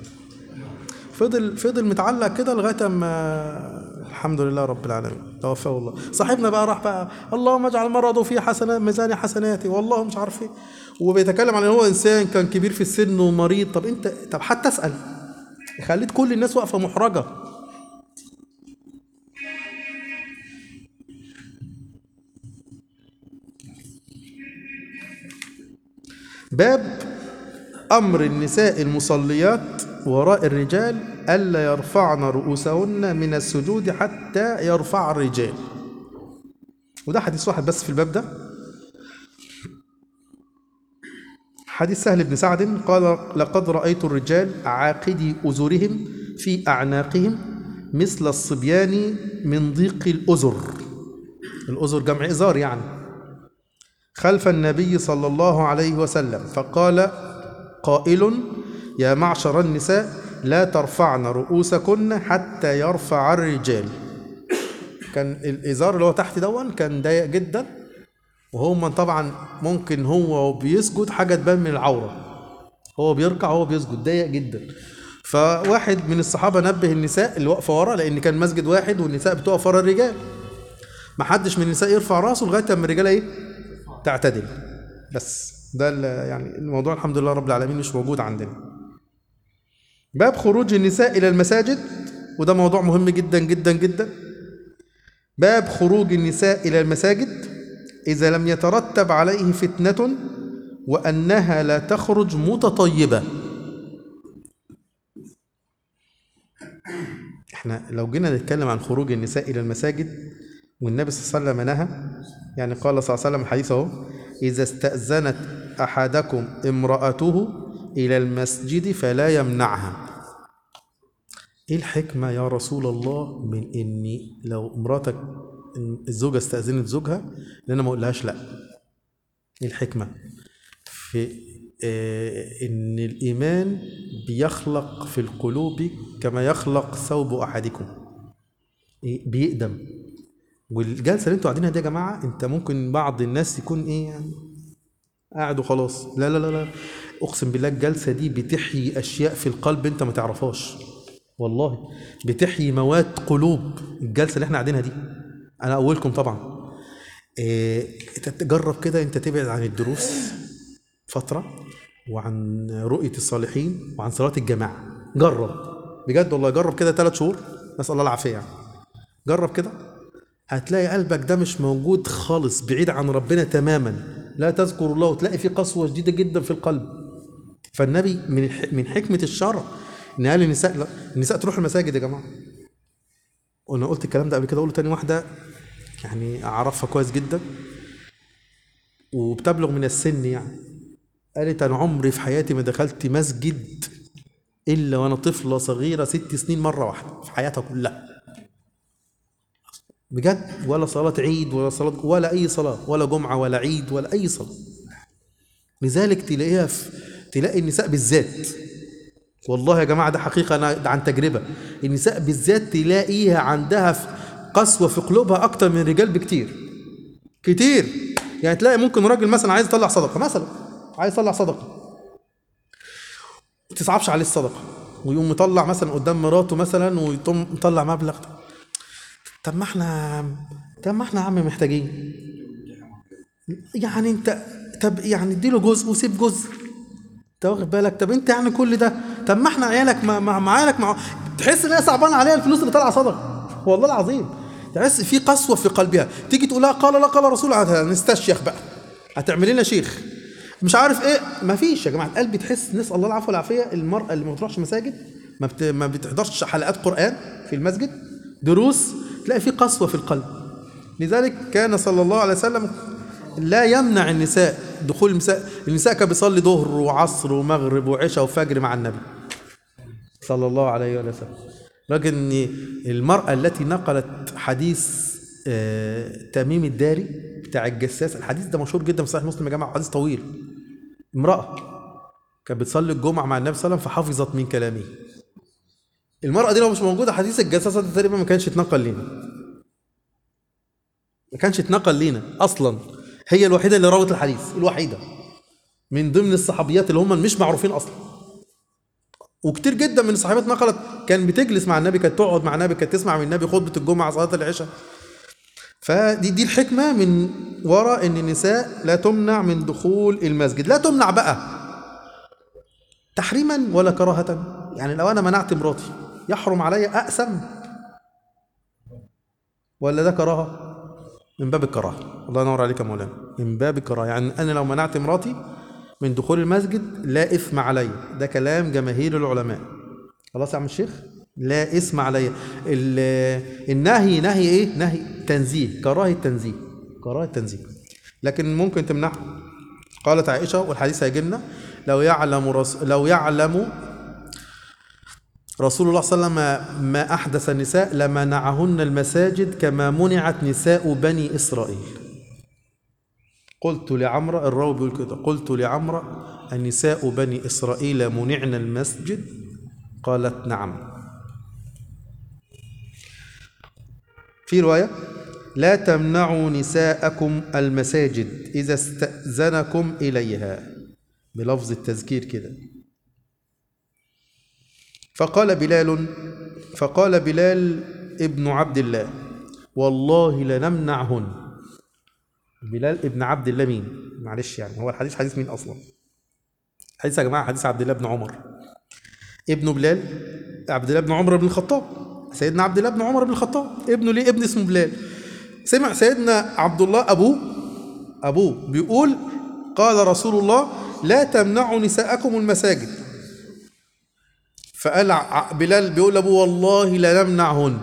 فضل فضل متعلق كده لغايه اما الحمد لله رب العالمين توفاه الله صاحبنا بقى راح بقى اللهم اجعل مرضه في حسنات ميزان حسناتي والله مش عارف ايه وبيتكلم عن ان هو انسان كان كبير في السن ومريض طب انت طب حتى اسال خليت كل الناس واقفه محرجه باب أمر النساء المصليات وراء الرجال ألا يرفعن رؤوسهن من السجود حتى يرفع الرجال وده حديث واحد بس في الباب ده حديث سهل بن سعد قال لقد رأيت الرجال عاقدي أزرهم في أعناقهم مثل الصبيان من ضيق الأزر الأزر جمع إزار يعني خلف النبي صلى الله عليه وسلم فقال قائل يا معشر النساء لا ترفعن رؤوسكن حتى يرفع الرجال كان الإزار اللي هو تحت دون كان ضيق جدا وهم طبعا ممكن هو بيسجد حاجة تبان من العورة هو بيركع وهو بيسجد ضيق جدا فواحد من الصحابة نبه النساء اللي واقفة ورا لأن كان مسجد واحد والنساء بتقف ورا الرجال ما حدش من النساء يرفع راسه لغاية اما الرجالة ايه تعتدل بس ده ال- يعني الموضوع الحمد لله رب العالمين مش موجود عندنا باب خروج النساء إلى المساجد وده موضوع مهم جدا جدا جدا باب خروج النساء إلى المساجد إذا لم يترتب عليه فتنة وأنها لا تخرج متطيبة احنا لو جينا نتكلم عن خروج النساء إلى المساجد والنبي صلى الله عليه وسلم نهى يعني قال صلى الله عليه وسلم الحديث اهو إذا استأذنت أحدكم امرأته إلى المسجد فلا يمنعها ايه الحكمة يا رسول الله من اني لو مراتك الزوجة استأذنت زوجها ان انا ما اقولهاش لا ايه الحكمة في آه ان الايمان بيخلق في القلوب كما يخلق ثوب احدكم إيه بيقدم والجلسة اللي انتوا قاعدينها دي يا جماعة انت ممكن بعض الناس يكون ايه يعني قاعد وخلاص لا لا لا لا اقسم بالله الجلسة دي بتحيي اشياء في القلب انت ما تعرفهاش والله بتحيي مواد قلوب الجلسه اللي احنا قاعدينها دي انا اولكم طبعا إيه تجرب كده انت تبعد عن الدروس فتره وعن رؤيه الصالحين وعن صلاه الجماعه جرب بجد والله جرب كده ثلاث شهور نسال الله العافيه يعني جرب كده هتلاقي قلبك ده مش موجود خالص بعيد عن ربنا تماما لا تذكر الله وتلاقي في قسوه شديده جدا في القلب فالنبي من الح- من حكمه الشرع ان قال النساء لا النساء تروح المساجد يا جماعه وانا قلت الكلام ده قبل كده اقوله تاني واحده يعني اعرفها كويس جدا وبتبلغ من السن يعني قالت انا عمري في حياتي ما دخلت مسجد الا وانا طفله صغيره ست سنين مره واحده في حياتها كلها بجد ولا صلاة عيد ولا صلاة ولا أي صلاة ولا جمعة ولا عيد ولا أي صلاة لذلك تلاقيها في تلاقي النساء بالذات والله يا جماعة ده حقيقة أنا ده عن تجربة النساء بالذات تلاقيها عندها في قسوة في قلوبها أكتر من الرجال بكتير كتير يعني تلاقي ممكن راجل مثلا عايز يطلع صدقة مثلا عايز يطلع صدقة ما تصعبش عليه الصدقة ويقوم مطلع مثلا قدام مراته مثلا ويقوم مطلع مبلغ طب ما احنا طب ما احنا يا عم محتاجين يعني انت طب يعني اديله جزء وسيب جزء انت واخد بالك طب انت يعني كل ده طب ما احنا عيالك مع مع مع عيالك مع تحس ان هي صعبان عليها الفلوس اللي طالعه صدقه والله العظيم تحس في قسوه في قلبها تيجي تقول لها قال لا قال رسول الله نستشيخ بقى هتعملي لنا شيخ مش عارف ايه ما فيش يا جماعه القلب تحس نسال الله العفو والعافيه المراه اللي ما بتروحش مساجد ما بت... ما بتحضرش حلقات قران في المسجد دروس تلاقي في قسوه في القلب لذلك كان صلى الله عليه وسلم لا يمنع النساء دخول النساء النساء كان بيصلي ظهر وعصر ومغرب وعشاء وفجر مع النبي صلى الله عليه وسلم لكن ان المرأة التي نقلت حديث آه، تميم الداري بتاع الجساس الحديث ده مشهور جدا في صحيح مسلم يا جماعة حديث طويل امرأة كانت بتصلي الجمعة مع النبي صلى الله عليه وسلم فحفظت من كلامه المرأة دي لو مش موجودة حديث الجساسة ده تقريبا ما كانش اتنقل لنا ما كانش اتنقل لينا اصلا هي الوحيده اللي روت الحديث الوحيده من ضمن الصحابيات اللي هم مش معروفين اصلا وكتير جدا من الصحابيات نقلت كان بتجلس مع النبي كانت تقعد مع النبي كانت تسمع من النبي خطبه الجمعه صلاه العشاء فدي دي الحكمه من وراء ان النساء لا تمنع من دخول المسجد لا تمنع بقى تحريما ولا كراهه يعني لو انا منعت مراتي يحرم علي اقسم ولا ده كراهه من باب الكراهه الله ينور عليك يا مولانا من باب الكراهه يعني انا لو منعت مراتي من دخول المسجد لا اثم علي ده كلام جماهير العلماء خلاص يا عم الشيخ لا اثم علي ال- النهي نهي ايه نهي تنزيه كراهه تنزيه كراهه تنزيه لكن ممكن تمنعه قالت عائشه والحديث هيجي لنا لو يعلم رس... لو يعلم رسول الله صلى الله عليه وسلم ما أحدث النساء لمنعهن المساجد كما منعت نساء بني إسرائيل قلت لعمرو الراوي بيقول كده قلت لعمرو النساء بني إسرائيل منعن المسجد قالت نعم في رواية لا تمنعوا نساءكم المساجد إذا استأذنكم إليها بلفظ التذكير كده فقال بلال فقال بلال ابن عبد الله والله لنمنعهن بلال ابن عبد الله مين معلش يعني هو الحديث حديث مين اصلا حديث يا جماعه حديث عبد الله بن عمر ابن بلال عبد الله بن عمر بن الخطاب سيدنا عبد الله بن عمر بن الخطاب ابنه ليه ابن اسمه بلال سمع سيدنا عبد الله ابوه ابوه بيقول قال رسول الله لا تمنعوا نساءكم المساجد فقال ع- بلال بيقول لابوه والله لا نمنعهن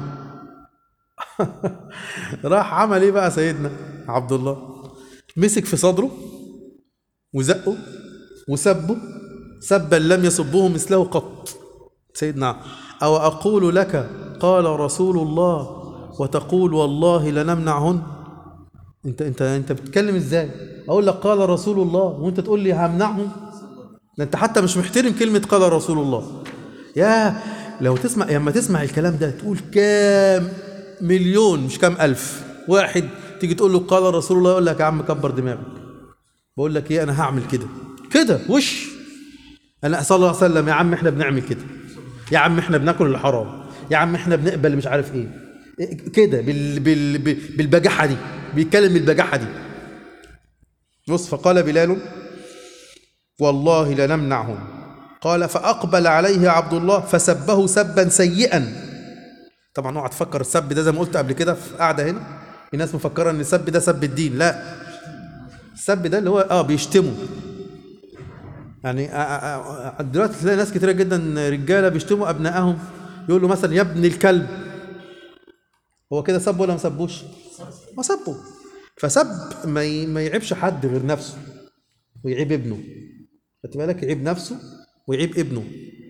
راح عمل ايه بقى سيدنا عبد الله مسك في صدره وزقه وسبه سبا لم يسبه مثله قط سيدنا أو أقول لك قال رسول الله وتقول والله لنمنعهن انت انت انت بتتكلم ازاي اقول لك قال رسول الله وانت تقول لي همنعهم ده انت حتى مش محترم كلمه قال رسول الله يا لو تسمع لما تسمع الكلام ده تقول كام مليون مش كام الف واحد تيجي تقول له قال رسول الله يقول لك يا عم كبر دماغك بقول لك ايه انا هعمل كده كده وش انا صلى الله عليه وسلم يا عم احنا بنعمل كده يا عم احنا بناكل الحرام يا عم احنا بنقبل اللي مش عارف ايه إيه كده بال بال بال- بالبجاحه دي بيتكلم بالبجاحه دي بص فقال بلال والله لنمنعهم قال فأقبل عليه عبد الله فسبه سبا سيئا طبعا اوعى تفكر السب ده زي ما قلت قبل كده في قاعده هنا في ناس مفكره ان السب ده سب الدين لا السب ده اللي هو اه بيشتموا يعني آه، آه، آه، دلوقتي تلاقي ناس كتيره جدا رجاله بيشتموا ابنائهم يقول له مثلا يا ابن الكلب هو كده سب ولا ما سبوش؟ ما سبه فسب ما ي- ما يعيبش حد غير نفسه ويعيب ابنه خدت بالك يعيب نفسه ويعيب ابنه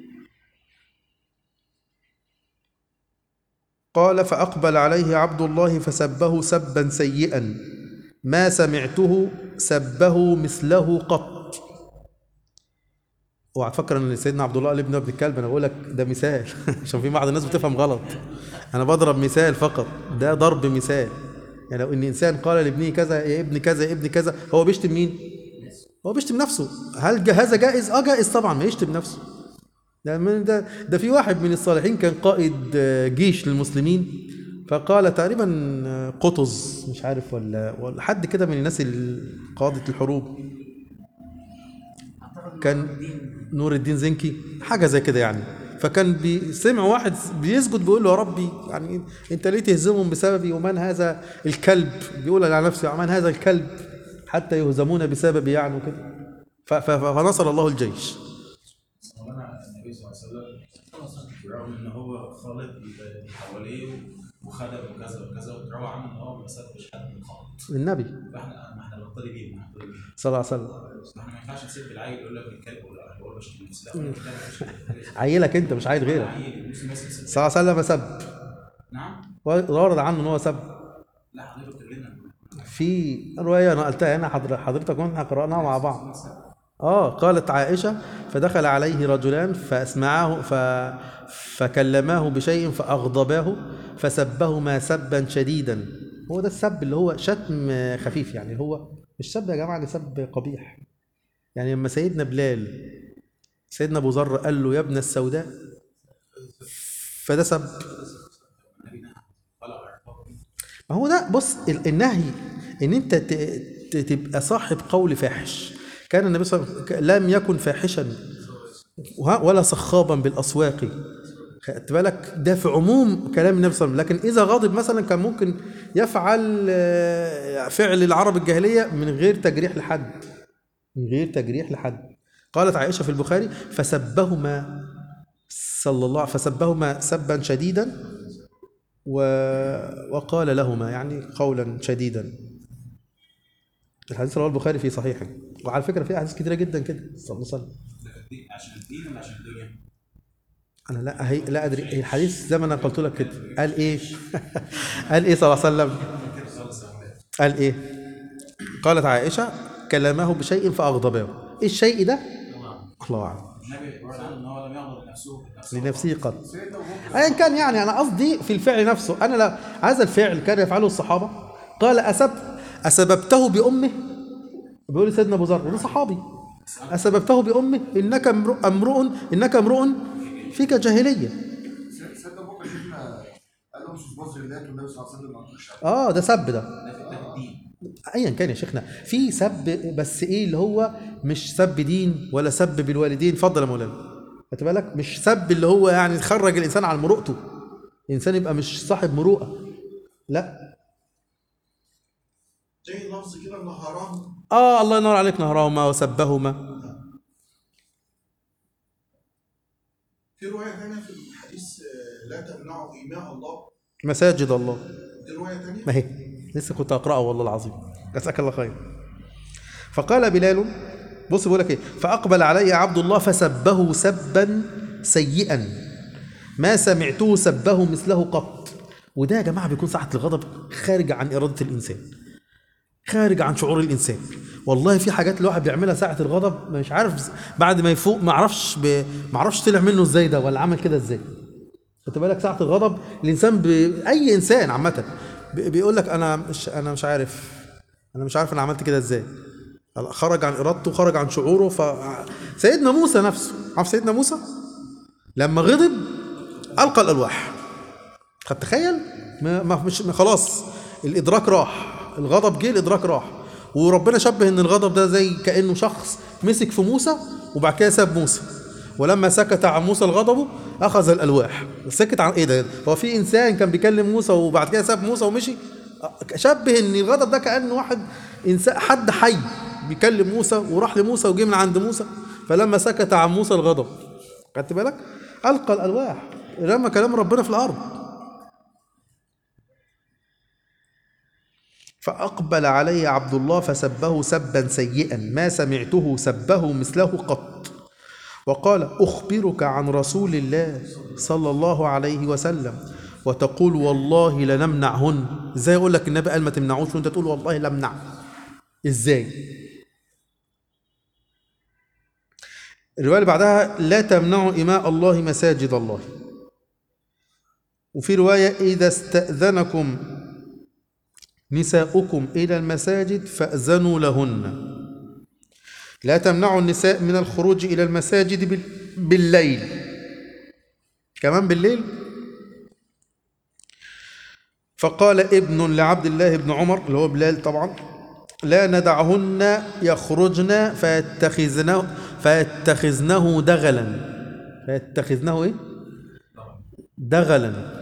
قال فأقبل عليه عبد الله فسبه سبا سيئا ما سمعته سبه مثله قط اوعى تفكر ان سيدنا عبد الله قال ابن ابن الكلب انا بقول لك ده مثال عشان في بعض الناس بتفهم غلط انا بضرب مثال فقط ده ضرب مثال يعني لو ان انسان قال لابنه كذا يا ابن كذا يا ابن كذا هو بيشتم مين هو بيشتم نفسه هل جا- هذا جائز اه جائز طبعا ما يشتم نفسه ده من ده ده في واحد من الصالحين كان قائد آه، جيش للمسلمين فقال تقريبا آه، قطز مش عارف ولا ولا حد كده من الناس ال- قادة الحروب كان نور الدين زنكي حاجة زي كده يعني فكان بي- سمع واحد بيسجد بيقول له يا ربي يعني انت ليه تهزمهم بسببي ومن هذا الكلب بيقول على نفسه من هذا الكلب حتى يهزمون بسببي يعني وكده ف- ف- ف- فنصر الله الجيش مولانا النبي صلى الله عليه وسلم برغم ان هو خالط اللي حواليه وخدم وكذا وكذا وتروى عنه ان هو ما سابش حد من خالط النبي فاحنا ما احنا بنقتدي بيه ما بنقتدي بيه صلى الله عليه وسلم احنا ما ينفعش نسيب العيل يقول لك الكلب ولا هو بشتم الناس لا ولا بتاع. عيلك انت مش عيل غيرك عيل مسلم ماسك ست صلى الله عليه وسلم سب نعم ورد عنه ان هو سب لا حضرتك اتكلمنا في روايه نقلتها هنا حضر- حضرتك واحنا قراناها مع بعض اه قالت عائشه فدخل عليه رجلان فاسمعاه ف فكلماه بشيء فاغضباه فسبهما سبا شديدا هو ده السب اللي هو شتم خفيف يعني هو مش سب يا جماعه ده سب قبيح يعني لما سيدنا بلال سيدنا ابو ذر قال له يا ابن السوداء فده سب ولا عرفه ما هو ده بص ال- النهي ان انت ت- ت- تبقى صاحب قول فاحش كان النبي صلى الله عليه وسلم لم يكن فاحشا وه- ولا صخابا بالاسواق خدت بالك ده في عموم كلام النبي صلى الله عليه وسلم لكن اذا غضب مثلا كان ممكن يفعل آه، فعل العرب الجاهليه من غير تجريح لحد من غير تجريح لحد قالت عائشه في البخاري فسبهما صلى الله فسبهما سبا شديدا و... وقال لهما يعني قولا شديدا الحديث رواه البخاري في صحيحه وعلى فكره في احاديث كتيره جدا كده صلى الله عليه وسلم ده الدين- عشان الدين ولا عشان الدنيا؟ انا لا هي لا ادري هي الحديث زي ما انا قلت لك كده قال ايه قال ايه صلى الله عليه وسلم قال ايه قالت عائشه كلمه بشيء فاغضبه ايه الشيء ده الله اعلم النبي ورد عنه ان هو لم يغضب لنفسه لنفسه قط ايا كان يعني انا قصدي في الفعل نفسه انا لا هذا الفعل كان يفعله الصحابه قال اسبت اسببته بامه بيقول سيدنا ابو ذر ده صحابي اسببته بامه انك امرؤ امرؤ انك امرؤ فيك جاهليه سيدنا ابو بكر شفنا قال لهم صوص بدايه والنبي صلى الله عليه وسلم ما قالوش اه ده سب ده ده في ده في الدين ايا كان يا شيخنا في سب بس ايه اللي هو مش سب دين ولا سب بالوالدين اتفضل يا مولانا خدت بالك مش سب اللي هو يعني يخرج الانسان عن مروءته الانسان يبقى مش صاحب مروءه لا زي لفظ كده النهاران اه الله ينور عليك نهرهما وسبهما في رواية ثانية في الحديث آه، لا تمنعوا إيماء الله مساجد الله دي رواية ثانية ما هي لسه كنت اقراه والله العظيم جزاك الله خير فقال بلال بص بيقول لك ايه فاقبل علي عبد الله فسبه سبا سيئا ما سمعته سبه مثله قط وده يا جماعه بيكون ساعه الغضب خارج عن اراده الانسان خارج عن شعور الانسان والله في حاجات الواحد بيعملها ساعه الغضب مش عارف بعد ما يفوق ما اعرفش ب... ما اعرفش طلع منه ازاي ده ولا عمل كده ازاي خدت بالك ساعه الغضب الانسان ب... اي انسان عامه ب... بيقول لك انا مش انا مش عارف انا مش عارف انا عملت كده ازاي خرج عن ارادته خرج عن شعوره ف سيدنا موسى نفسه عارف سيدنا موسى لما غضب القى الالواح خد تخيل ما ما مش ما خلاص الادراك راح الغضب جه الادراك راح وربنا شبه ان الغضب ده زي كانه شخص مسك في موسى وبعد كده ساب موسى ولما سكت عن موسى الغضب اخذ الالواح سكت عن ايه ده هو في انسان كان بيكلم موسى وبعد كده ساب موسى ومشي شبه ان الغضب ده كانه واحد انسان حد حي بيكلم موسى وراح لموسى وجه من عند موسى فلما سكت عن موسى الغضب خدت بالك القى الالواح رمى كلام ربنا في الارض فأقبل علي عبد الله فسبه سبا سيئا ما سمعته سبه مثله قط وقال أخبرك عن رسول الله صلى الله عليه وسلم وتقول والله لنمنعهن ازاي اقول لك النبي قال ما تمنعوش وانت تقول والله لمنع ازاي الروايه اللي بعدها لا تمنعوا إماء الله مساجد الله وفي روايه اذا استاذنكم نساؤكم إلى المساجد فأذنوا لهن لا تمنعوا النساء من الخروج إلى المساجد بال- بالليل كمان بالليل فقال ابن لعبد الله بن عمر اللي هو بلال طبعا لا ندعهن يخرجن فيتخذنه فيتخذنه دغلا فيتخذنه ايه دغلا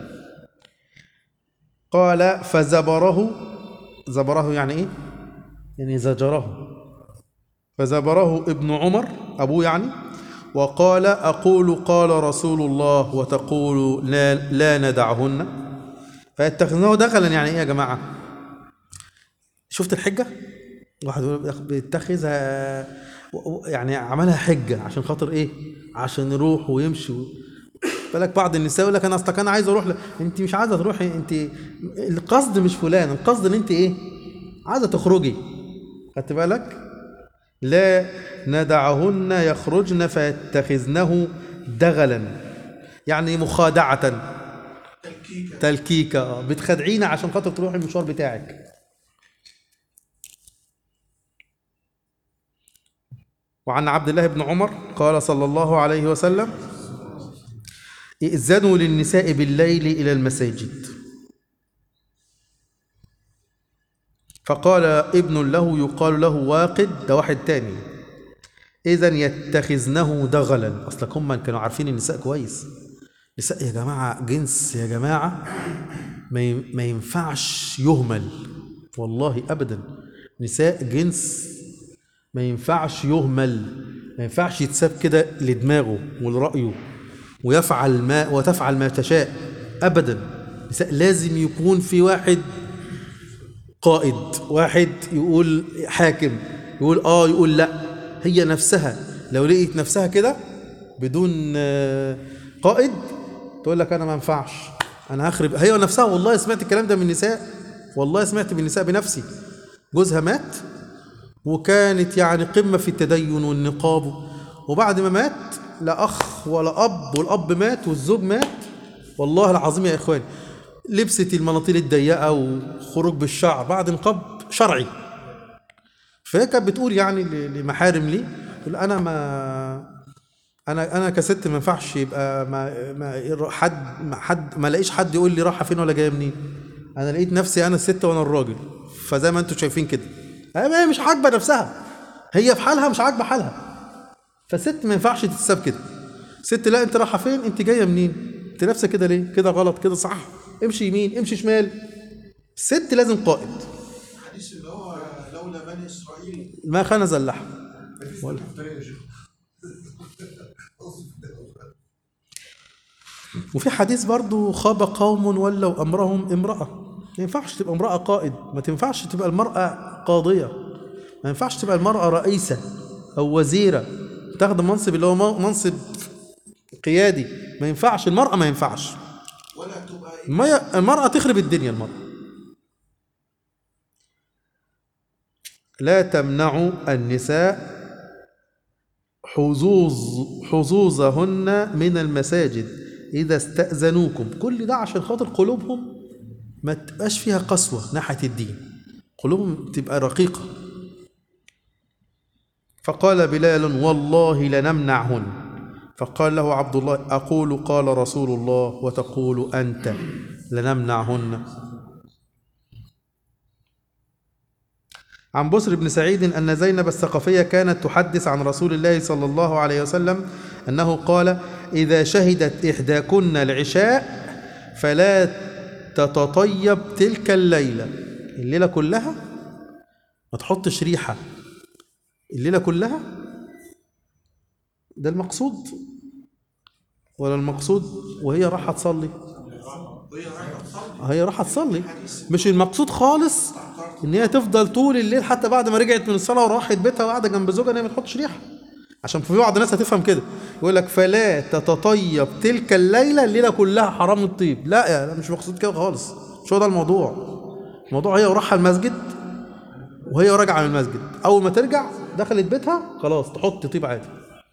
قال فزبره زبره يعني ايه يعني زجره فزبره ابن عمر ابوه يعني وقال اقول قال رسول الله وتقول لا, لا ندعهن فيتخذنه دخلا يعني ايه يا جماعه شفت الحجه واحد يقول بيتخذها و- و- يعني عملها حجه عشان خاطر ايه عشان يروح ويمشي و- بالك بعض النساء يقول لك انا اصلك انا عايز اروح ل... انت مش عايزه تروحي انت القصد مش فلان القصد ان انت ايه عايزه تخرجي خدت بالك لا ندعهن يخرجن فيتخذنه دغلا يعني مخادعة تلكيكة تلكيكة آه، بتخدعينا عشان خاطر تروحي المشوار بتاعك وعن عبد الله بن عمر قال صلى الله عليه وسلم ائذنوا للنساء بالليل إلى المساجد فقال ابن له يقال له واقد ده واحد تاني إذا يتخذنه دغلا أصلك هم كانوا عارفين النساء كويس نساء يا جماعة جنس يا جماعة ما ي- ما ينفعش يهمل والله أبدا نساء جنس ما ينفعش يهمل ما ينفعش يتساب كده لدماغه ولرأيه ويفعل ما وتفعل ما تشاء أبدا نساء لازم يكون في واحد قائد واحد يقول حاكم يقول اه يقول لا هي نفسها لو لقيت نفسها كده بدون آه، قائد تقول لك انا ما ينفعش انا هخرب هي نفسها والله سمعت الكلام ده من النساء والله سمعت من النساء بنفسي جوزها مات وكانت يعني قمه في التدين والنقاب وبعد ما مات لا اخ ولا اب والاب مات والزوج مات والله العظيم يا اخواني لبست المناطيل الضيقه وخروج بالشعر بعد نقاب شرعي فهي كانت بتقول يعني ل- لمحارم لي تقول انا ما انا انا كست ما ينفعش يبقى ما ما حد ما حد ما لاقيش حد يقول لي رايحه فين ولا جايه منين انا لقيت نفسي انا الست وانا الراجل فزي ما انتم شايفين كده هي مش عاجبه نفسها هي في حالها مش عاجبه حالها فالست ما ينفعش تتساب كده ست لا انت رايحه فين انت جايه منين انت لابسه كده ليه كده غلط كده صح امشي يمين امشي شمال الست لازم قائد الحديث اللي هو لولا بني اسرائيل ما خنز اللحم مفيش في الطريق يا شيخ وفي حديث برضو خاب قوم ولوا امرهم امراه ما ينفعش تبقى امراه قائد ما تنفعش تبقى المراه قاضيه ما ينفعش تبقى المراه رئيسه او وزيره تاخد منصب اللي هو م- منصب قيادي ما ينفعش المراه ما ينفعش ولا تبقى إيه؟ ما- المراه تخرب الدنيا المراه لا تمنعوا النساء حظوظ حظوظهن من المساجد إذا استأذنوكم كل ده عشان خاطر قلوبهم ما تبقاش فيها قسوة ناحية الدين قلوبهم تبقى رقيقة فقال بلال والله لنمنعهن فقال له عبد الله أقول قال رسول الله وتقول أنت لنمنعهن عن بسر بن سعيد أن زينب الثقفية كانت تحدث عن رسول الله صلى الله عليه وسلم أنه قال إذا شهدت إحداكن العشاء فلا تتطيب تلك الليلة الليلة كلها ما تحطش ريحة الليلة كلها ده المقصود ولا المقصود وهي رايحة تصلي وهي رايحه تصلي هي رايحة تصلي مش المقصود خالص ان هي تفضل طول الليل حتى بعد ما رجعت من الصلاه وراحت بيتها وقاعده جنب زوجها ان هي ما تحطش ريحه عشان في بعض الناس هتفهم كده يقول لك فلا تتطيب تلك الليله الليله كلها حرام الطيب لا يا لا مش مقصود كده خالص مش هو ده الموضوع الموضوع هي وراحها المسجد وهي راجعه من المسجد اول ما ترجع دخلت بيتها خلاص تحط طيب عادي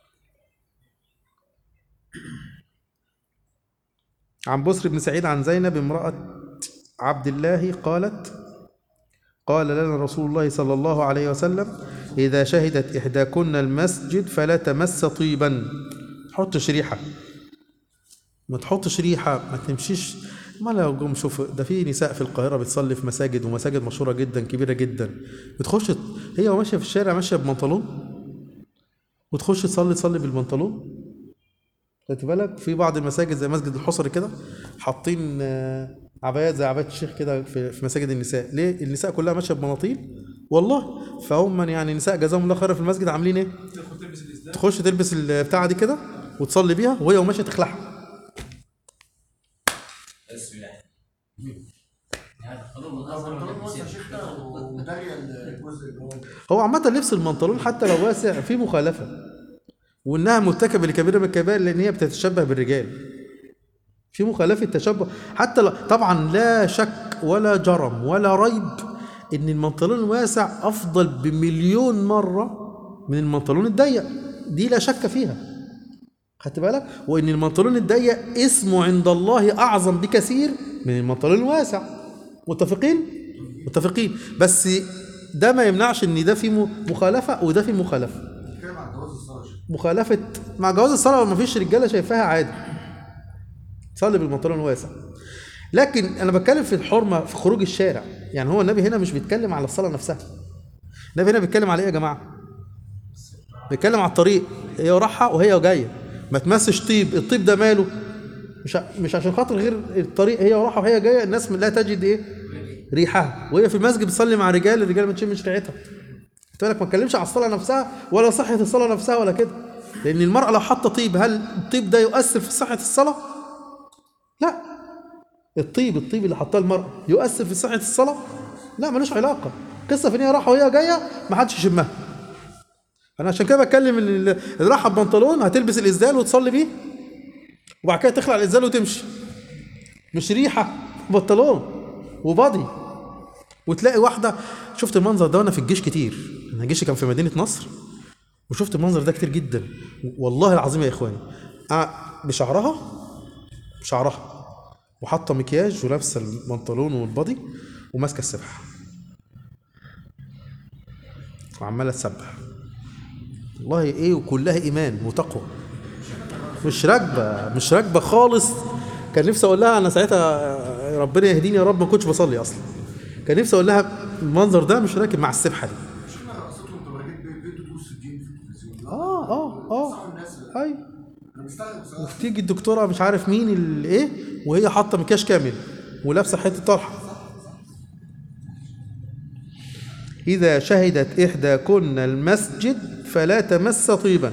عن بسر بن سعيد عن زينب امرأة عبد الله قالت قال لنا رسول الله صلى الله عليه وسلم إذا شهدت إحداكن المسجد فلا تمس طيبا ما تحطش ريحة ما تحطش ريحة ما تمشيش ما لو جم شوف ده في نساء في القاهرة بتصلي في مساجد ومساجد مشهورة جدا كبيرة جدا بتخش هي وماشية في الشارع ماشية ببنطلون وتخش تصلي تصلي بالبنطلون خدت بالك في بعض المساجد زي مسجد الحصري كده حاطين آه، عبايات زي عبايات الشيخ كده في في مساجد النساء ليه النساء كلها ماشيه بمناطيل والله فهم يعني نساء جزاهم الله خيرا في المسجد عاملين ايه تخش تلبس البتاعه دي كده وتصلي بيها وهي وماشيه تخلعها بسم الله يعني خلوه من اظهر البنطلون من واسع التفسير. شيخنا ودارية الجزء اللي هو هو عامه لبس البنطلون حتى لو واسع فيه مخالفه وانها مرتكبه لكبيره من الكبائر لان هي بتتشبه بالرجال في مخالفه تشبه حتى لو طبعا لا شك ولا جرم ولا ريب ان البنطلون الواسع افضل بمليون مره من البنطلون الضيق دي لا شك فيها خدت بالك وان البنطلون الضيق اسمه عند الله اعظم بكثير من البنطلون الواسع متفقين متفقين بس ده ما يمنعش ان ده فيه م- مخالفه وده فيه مخالفه بتتكلم عن جواز الصلاة يا شيخ. مخالفه مع جواز الصلاه ما فيش رجاله شايفاها عادي صلي بالبنطلون واسع لكن انا بتكلم في الحرمه في خروج الشارع يعني هو النبي هنا مش بيتكلم على الصلاه نفسها النبي هنا بيتكلم على ايه يا جماعه بيتكلم على الطريق هي رايحه وهي جايه ما تمسش طيب الطيب ده ماله مش ع- مش عشان خاطر غير الطريق هي رايحه وهي جايه الناس لا تجد ايه ريحها وهي في المسجد بتصلي مع رجال الرجال ما تشمش ريحتها قلت لك ما اتكلمش على الصلاه نفسها ولا صحه الصلاه نفسها ولا كده لان المراه لو حاطه طيب هل الطيب ده يؤثر في صحه الصلاه لا الطيب الطيب اللي حطاه المراه يؤثر في صحه الصلاه لا ملوش علاقه قصه في ان هي رايحه وهي جايه ما حدش يشمها انا عشان كده بتكلم ان اللي رايحه ببنطلون هتلبس الاسدال وتصلي بيه وبعد كده تخلع الازاله وتمشي مش ريحه بنطلون وباضي وتلاقي واحده شفت المنظر ده وانا في الجيش كتير انا جيشي كان في مدينه نصر وشفت المنظر ده كتير جدا والله العظيم يا اخواني آه، بشعرها بشعرها وحاطه مكياج ولابسه البنطلون والبادي وماسكه السبحه وعماله تسبح والله ايه وكلها ايمان وتقوى مش راكبه مش راكبه خالص كان نفسي اقول لها انا ساعتها ربنا يهديني يا رب ما كنتش بصلي اصلا كان نفسي اقول لها المنظر ده مش راكب مع السبحه دي مش احنا رقصتهم تبرجات بيدوا دروس الدين في التلفزيون اه اه اه صح الناس ايوه انا مستغرب بصراحه تيجي الدكتوره مش عارف مين الايه وهي حاطه مكياج كامل ولابسه حته طرحه اذا شهدت احداكن المسجد فلا تمس طيبا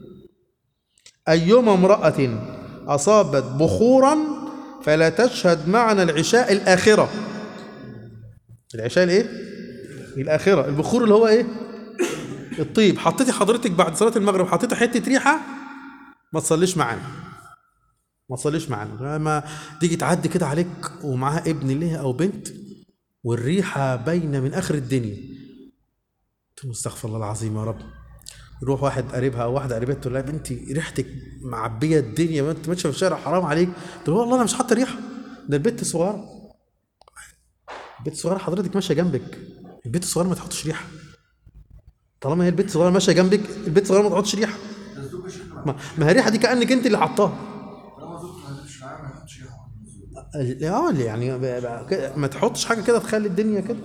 ايما امراه اصابت بخورا فلا تشهد معنا العشاء الاخره العشاء الايه الاخره البخور اللي هو ايه الطيب حطيتي حضرتك بعد صلاه المغرب حطيتي حته ريحه ما تصليش معانا ما تصليش معانا لما تيجي تعدي كده عليك ومعاها ابن ليها او بنت والريحه باينه من اخر الدنيا تقول استغفر الله العظيم يا رب يروح واحد قريبها او واحده قريبتها تقول لها يا بنتي ريحتك معبيه الدنيا ما انت ماشيه في الشارع حرام عليك تقول والله انا مش حاطه ريحه ده البنت صغيره البنت الصغيره حضرتك ماشيه جنبك البنت الصغيره ما تحطش ريحه طالما هي البنت الصغيره ماشيه جنبك البنت الصغيره ما تحطش ريحه بس دول يا شيخنا ما ما هي الريحه دي كانك انت اللي حطاها طالما زوجته ما هتمشي معاه ما يحطش ريحه اه يعني ب- ب- كده- ما تحطش حاجه كده تخلي الدنيا كده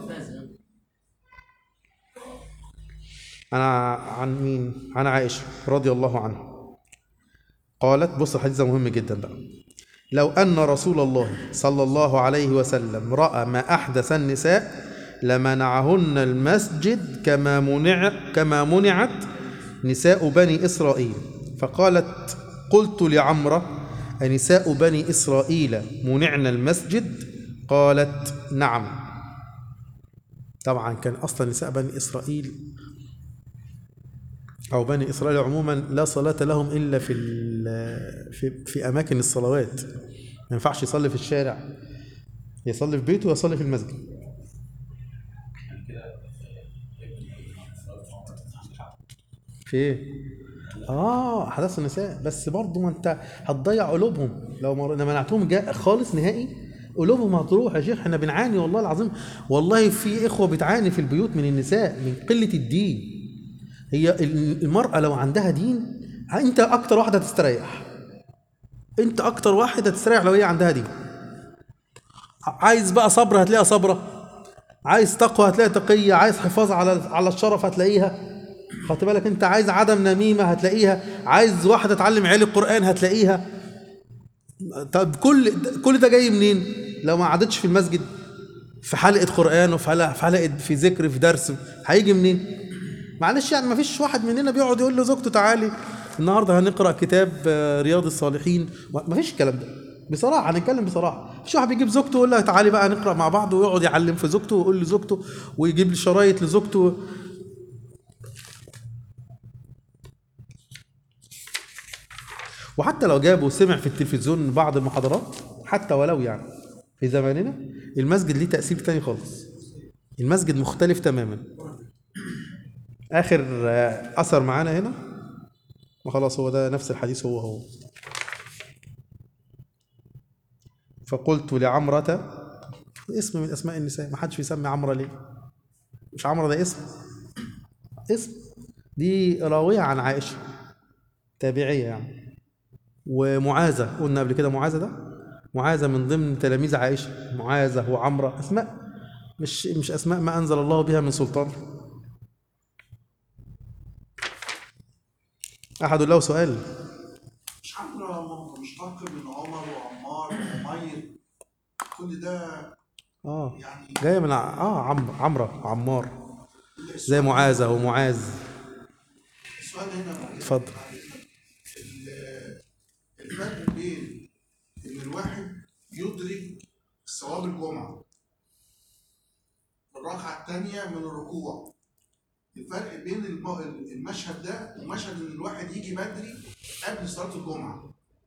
انا عن مين عن عائشه رضي الله عنها قالت بص الحديث ده مهم جدا بقى لو ان رسول الله صلى الله عليه وسلم راى ما احدث النساء لمنعهن المسجد كما منع كما منعت نساء بني اسرائيل فقالت قلت لعمره أنساء بني إسرائيل منعن المسجد قالت نعم طبعا كان أصلا نساء بني إسرائيل أو بني إسرائيل عموما لا صلاة لهم إلا في ال- في في أماكن الصلوات ما ينفعش يصلي في الشارع يصلي في بيته ويصلي في المسجد في ايه؟ اه احداث النساء بس برضه ما انت هتضيع قلوبهم لو مر... لو منعتهم جاء خالص نهائي قلوبهم هتروح يا شيخ احنا بنعاني والله العظيم والله في اخوه بتعاني في البيوت من النساء من قله الدين هي ال- المراه لو عندها دين انت اكتر واحده هتستريح انت اكتر واحد هتستريح لو هي عندها دين عايز بقى صبر هتلاقيها صبره عايز تقوى هتلاقي تقيه عايز حفاظ على على الشرف هتلاقيها خدت بالك انت عايز عدم نميمه هتلاقيها عايز واحده تعلم عيال القران هتلاقيها طب كل كل ده جاي منين لو ما قعدتش في المسجد في حلقه قران وفي حلقه في حلقه في ذكر في درس هيجي منين معلش يعني ما فيش واحد مننا بيقعد يقول لزوجته تعالي النهارده هنقرا كتاب آه، رياض الصالحين ما فيش الكلام ده بصراحه هنتكلم بصراحه مفيش واحد بيجيب زوجته ويقول لها تعالي بقى نقرا مع بعض ويقعد يعلم في زوجته ويقول لزوجته ويجيب لي شرايط لزوجته وحتى لو جاب وسمع في التلفزيون بعض المحاضرات حتى ولو يعني في زماننا المسجد ليه تأثير تاني خالص المسجد مختلف تماما آخر آه، أثر معانا هنا وخلاص هو ده نفس الحديث هو هو فقلت لعمرة اسم من أسماء النساء ما حدش بيسمي عمرة ليه مش عمرة ده اسم اسم دي راوية عن عائشة تابعية يعني ومعاذة قلنا قبل كده معاذة ده معاذة من ضمن تلاميذ عائشة معاذة وعمرة أسماء مش مش أسماء ما أنزل الله بها من سلطان أحد له سؤال مش عمرو مشتق من عمر وعمار وعمير كل ده آه يعني جاية من ع- آه عم عمرة وعمار زي معاذة ومعاذ السؤال هنا اتفضل. ال- الفرق بين ان الواحد يدرك ثواب الجمعه في الركعه الثانيه من الركوع الفرق بين الم- المشهد ده ومشهد ان الواحد يجي بدري قبل صلاه الجمعه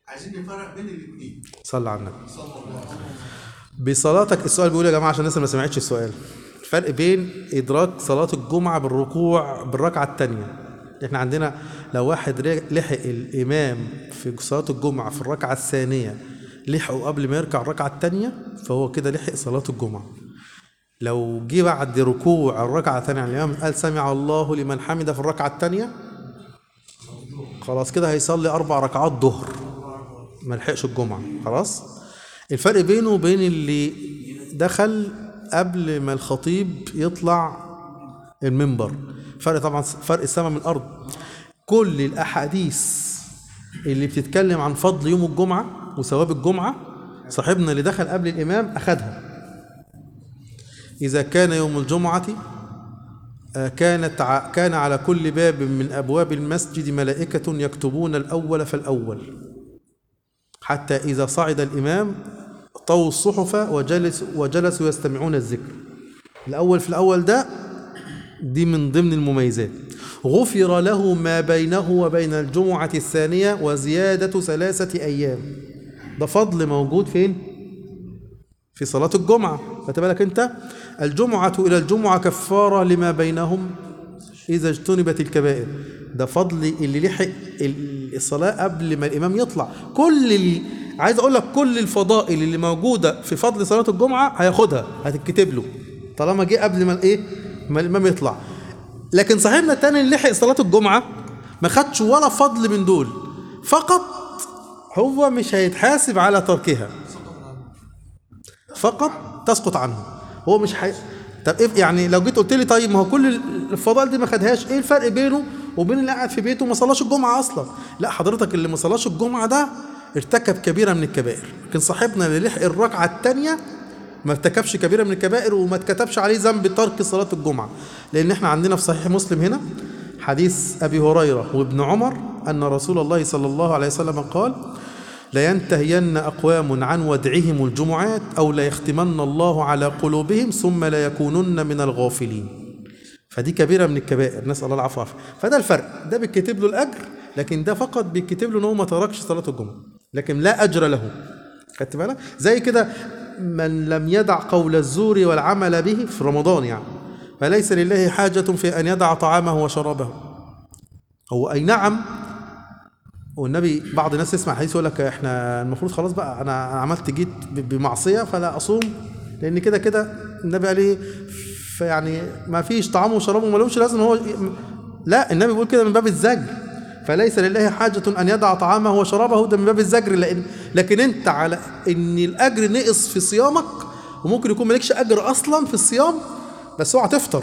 عايزين نفرق بين الاثنين صلى على النبي صلى الله عليه وسلم بصلاتك السؤال بيقول يا جماعه عشان الناس اللي ما سمعتش السؤال الفرق بين ادراك صلاه الجمعه بالركوع بالركعه الثانيه احنا عندنا لو واحد ر- لحق الامام في صلاه الجمعه في الركعه الثانيه لحقه قبل ما يركع الركعه الثانيه فهو كده لحق صلاه الجمعه لو جه بعد ركوع الركعه الثانيه يعني الامام قال سمع الله لمن حمده في الركعه الثانيه خلاص كده هيصلي اربع ركعات ظهر ما لحقش الجمعه خلاص الفرق بينه وبين اللي دخل قبل ما الخطيب يطلع المنبر فرق طبعا فرق السماء من الارض كل الاحاديث اللي بتتكلم عن فضل يوم الجمعه وثواب الجمعه صاحبنا اللي دخل قبل الامام اخذها اذا كان يوم الجمعه آه، كانت ع- كان على كل باب من ابواب المسجد ملائكه يكتبون الاول فالاول حتى إذا صعد الإمام طووا الصحف وجلس وجلسوا يستمعون الذكر الأول في الأول ده دي من ضمن المميزات غفر له ما بينه وبين الجمعة الثانية وزيادة ثلاثة أيام ده فضل موجود فين؟ في صلاة الجمعة خدت بالك أنت الجمعة إلى الجمعة كفارة لما بينهم إذا اجتنبت الكبائر ده فضل اللي لحق ال- الصلاة قبل ما الإمام يطلع كل ال... عايز أقول لك كل الفضائل اللي موجودة في فضل صلاة الجمعة هياخدها هتتكتب له طالما جه قبل ما الإيه ما الإمام يطلع لكن صاحبنا التاني اللي لحق صلاة الجمعة ما خدش ولا فضل من دول فقط هو مش هيتحاسب على تركها فقط تسقط عنه هو مش حي... طب إيه يعني لو جيت قلت لي طيب ما هو كل الفضائل دي ما خدهاش ايه الفرق بينه وبين اللي قاعد في بيته وما صلاش الجمعه اصلا لا حضرتك اللي ما صلاش الجمعه ده ارتكب كبيره من الكبائر لكن صاحبنا اللي لحق الركعه الثانيه ما ارتكبش كبيره من الكبائر وما اتكتبش عليه ذنب ترك صلاه الجمعه لان احنا عندنا في صحيح مسلم هنا حديث ابي هريره وابن عمر ان رسول الله صلى الله عليه وسلم قال لينتهين أقوام عن ودعهم الجمعات أو ليختمن الله على قلوبهم ثم لا يكونن من الغافلين فدي كبيرة من الكبائر نسأل الله العفو والعافية فده الفرق ده بيتكتب له الأجر لكن ده فقط بيتكتب له إن هو ما تركش صلاة الجمعة لكن لا أجر له خدت بالك زي كده من لم يدع قول الزور والعمل به في رمضان يعني فليس لله حاجة في أن يدع طعامه وشرابه هو أي نعم والنبي بعض الناس يسمع الحديث يقول لك احنا المفروض خلاص بقى انا عملت جيت ب- بمعصيه فلا اصوم لان كده كده النبي قال ايه فيعني ما فيش طعام وشراب وما لهمش لازم هو لا النبي بيقول كده من باب الزجر فليس لله حاجة أن يدع طعامه وشرابه ده من باب الزجر لأن لكن أنت على إن الأجر نقص في صيامك وممكن يكون مالكش أجر أصلا في الصيام بس اوعى تفطر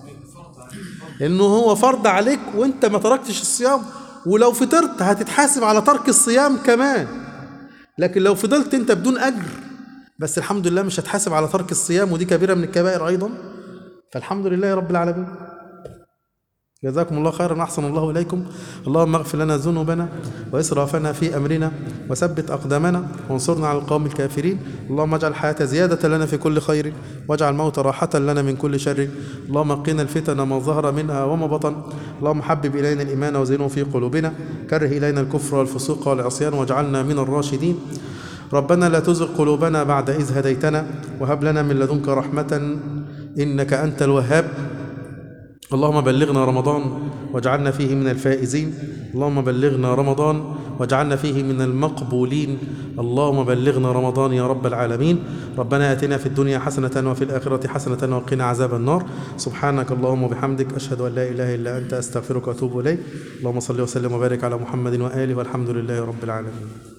لانه هو فرض عليك وانت ما تركتش الصيام ولو فطرت هتتحاسب على ترك الصيام كمان لكن لو فضلت انت بدون اجر بس الحمد لله مش هتحاسب على ترك الصيام ودي كبيره من الكبائر ايضا فالحمد لله رب العالمين جزاكم الله خيرا احسن الله اليكم اللهم اغفر لنا ذنوبنا واسرافنا في امرنا وثبت اقدامنا وانصرنا على القوم الكافرين اللهم اجعل الحياه زياده لنا في كل خير واجعل الموت راحه لنا من كل شر اللهم قنا الفتن ما ظهر منها وما بطن اللهم حبب الينا الايمان وزينه في قلوبنا كره الينا الكفر والفسوق والعصيان واجعلنا من الراشدين ربنا لا تزغ قلوبنا بعد اذ هديتنا وهب لنا من لدنك رحمه انك انت الوهاب اللهم بلغنا رمضان واجعلنا فيه من الفائزين اللهم بلغنا رمضان واجعلنا فيه من المقبولين اللهم بلغنا رمضان يا رب العالمين ربنا آتنا في الدنيا حسنة وفي الآخرة حسنة وقنا عذاب النار سبحانك اللهم وبحمدك أشهد أن لا إله إلا أنت أستغفرك وأتوب إليك اللهم صل وسلم وبارك على محمد وآله والحمد لله رب العالمين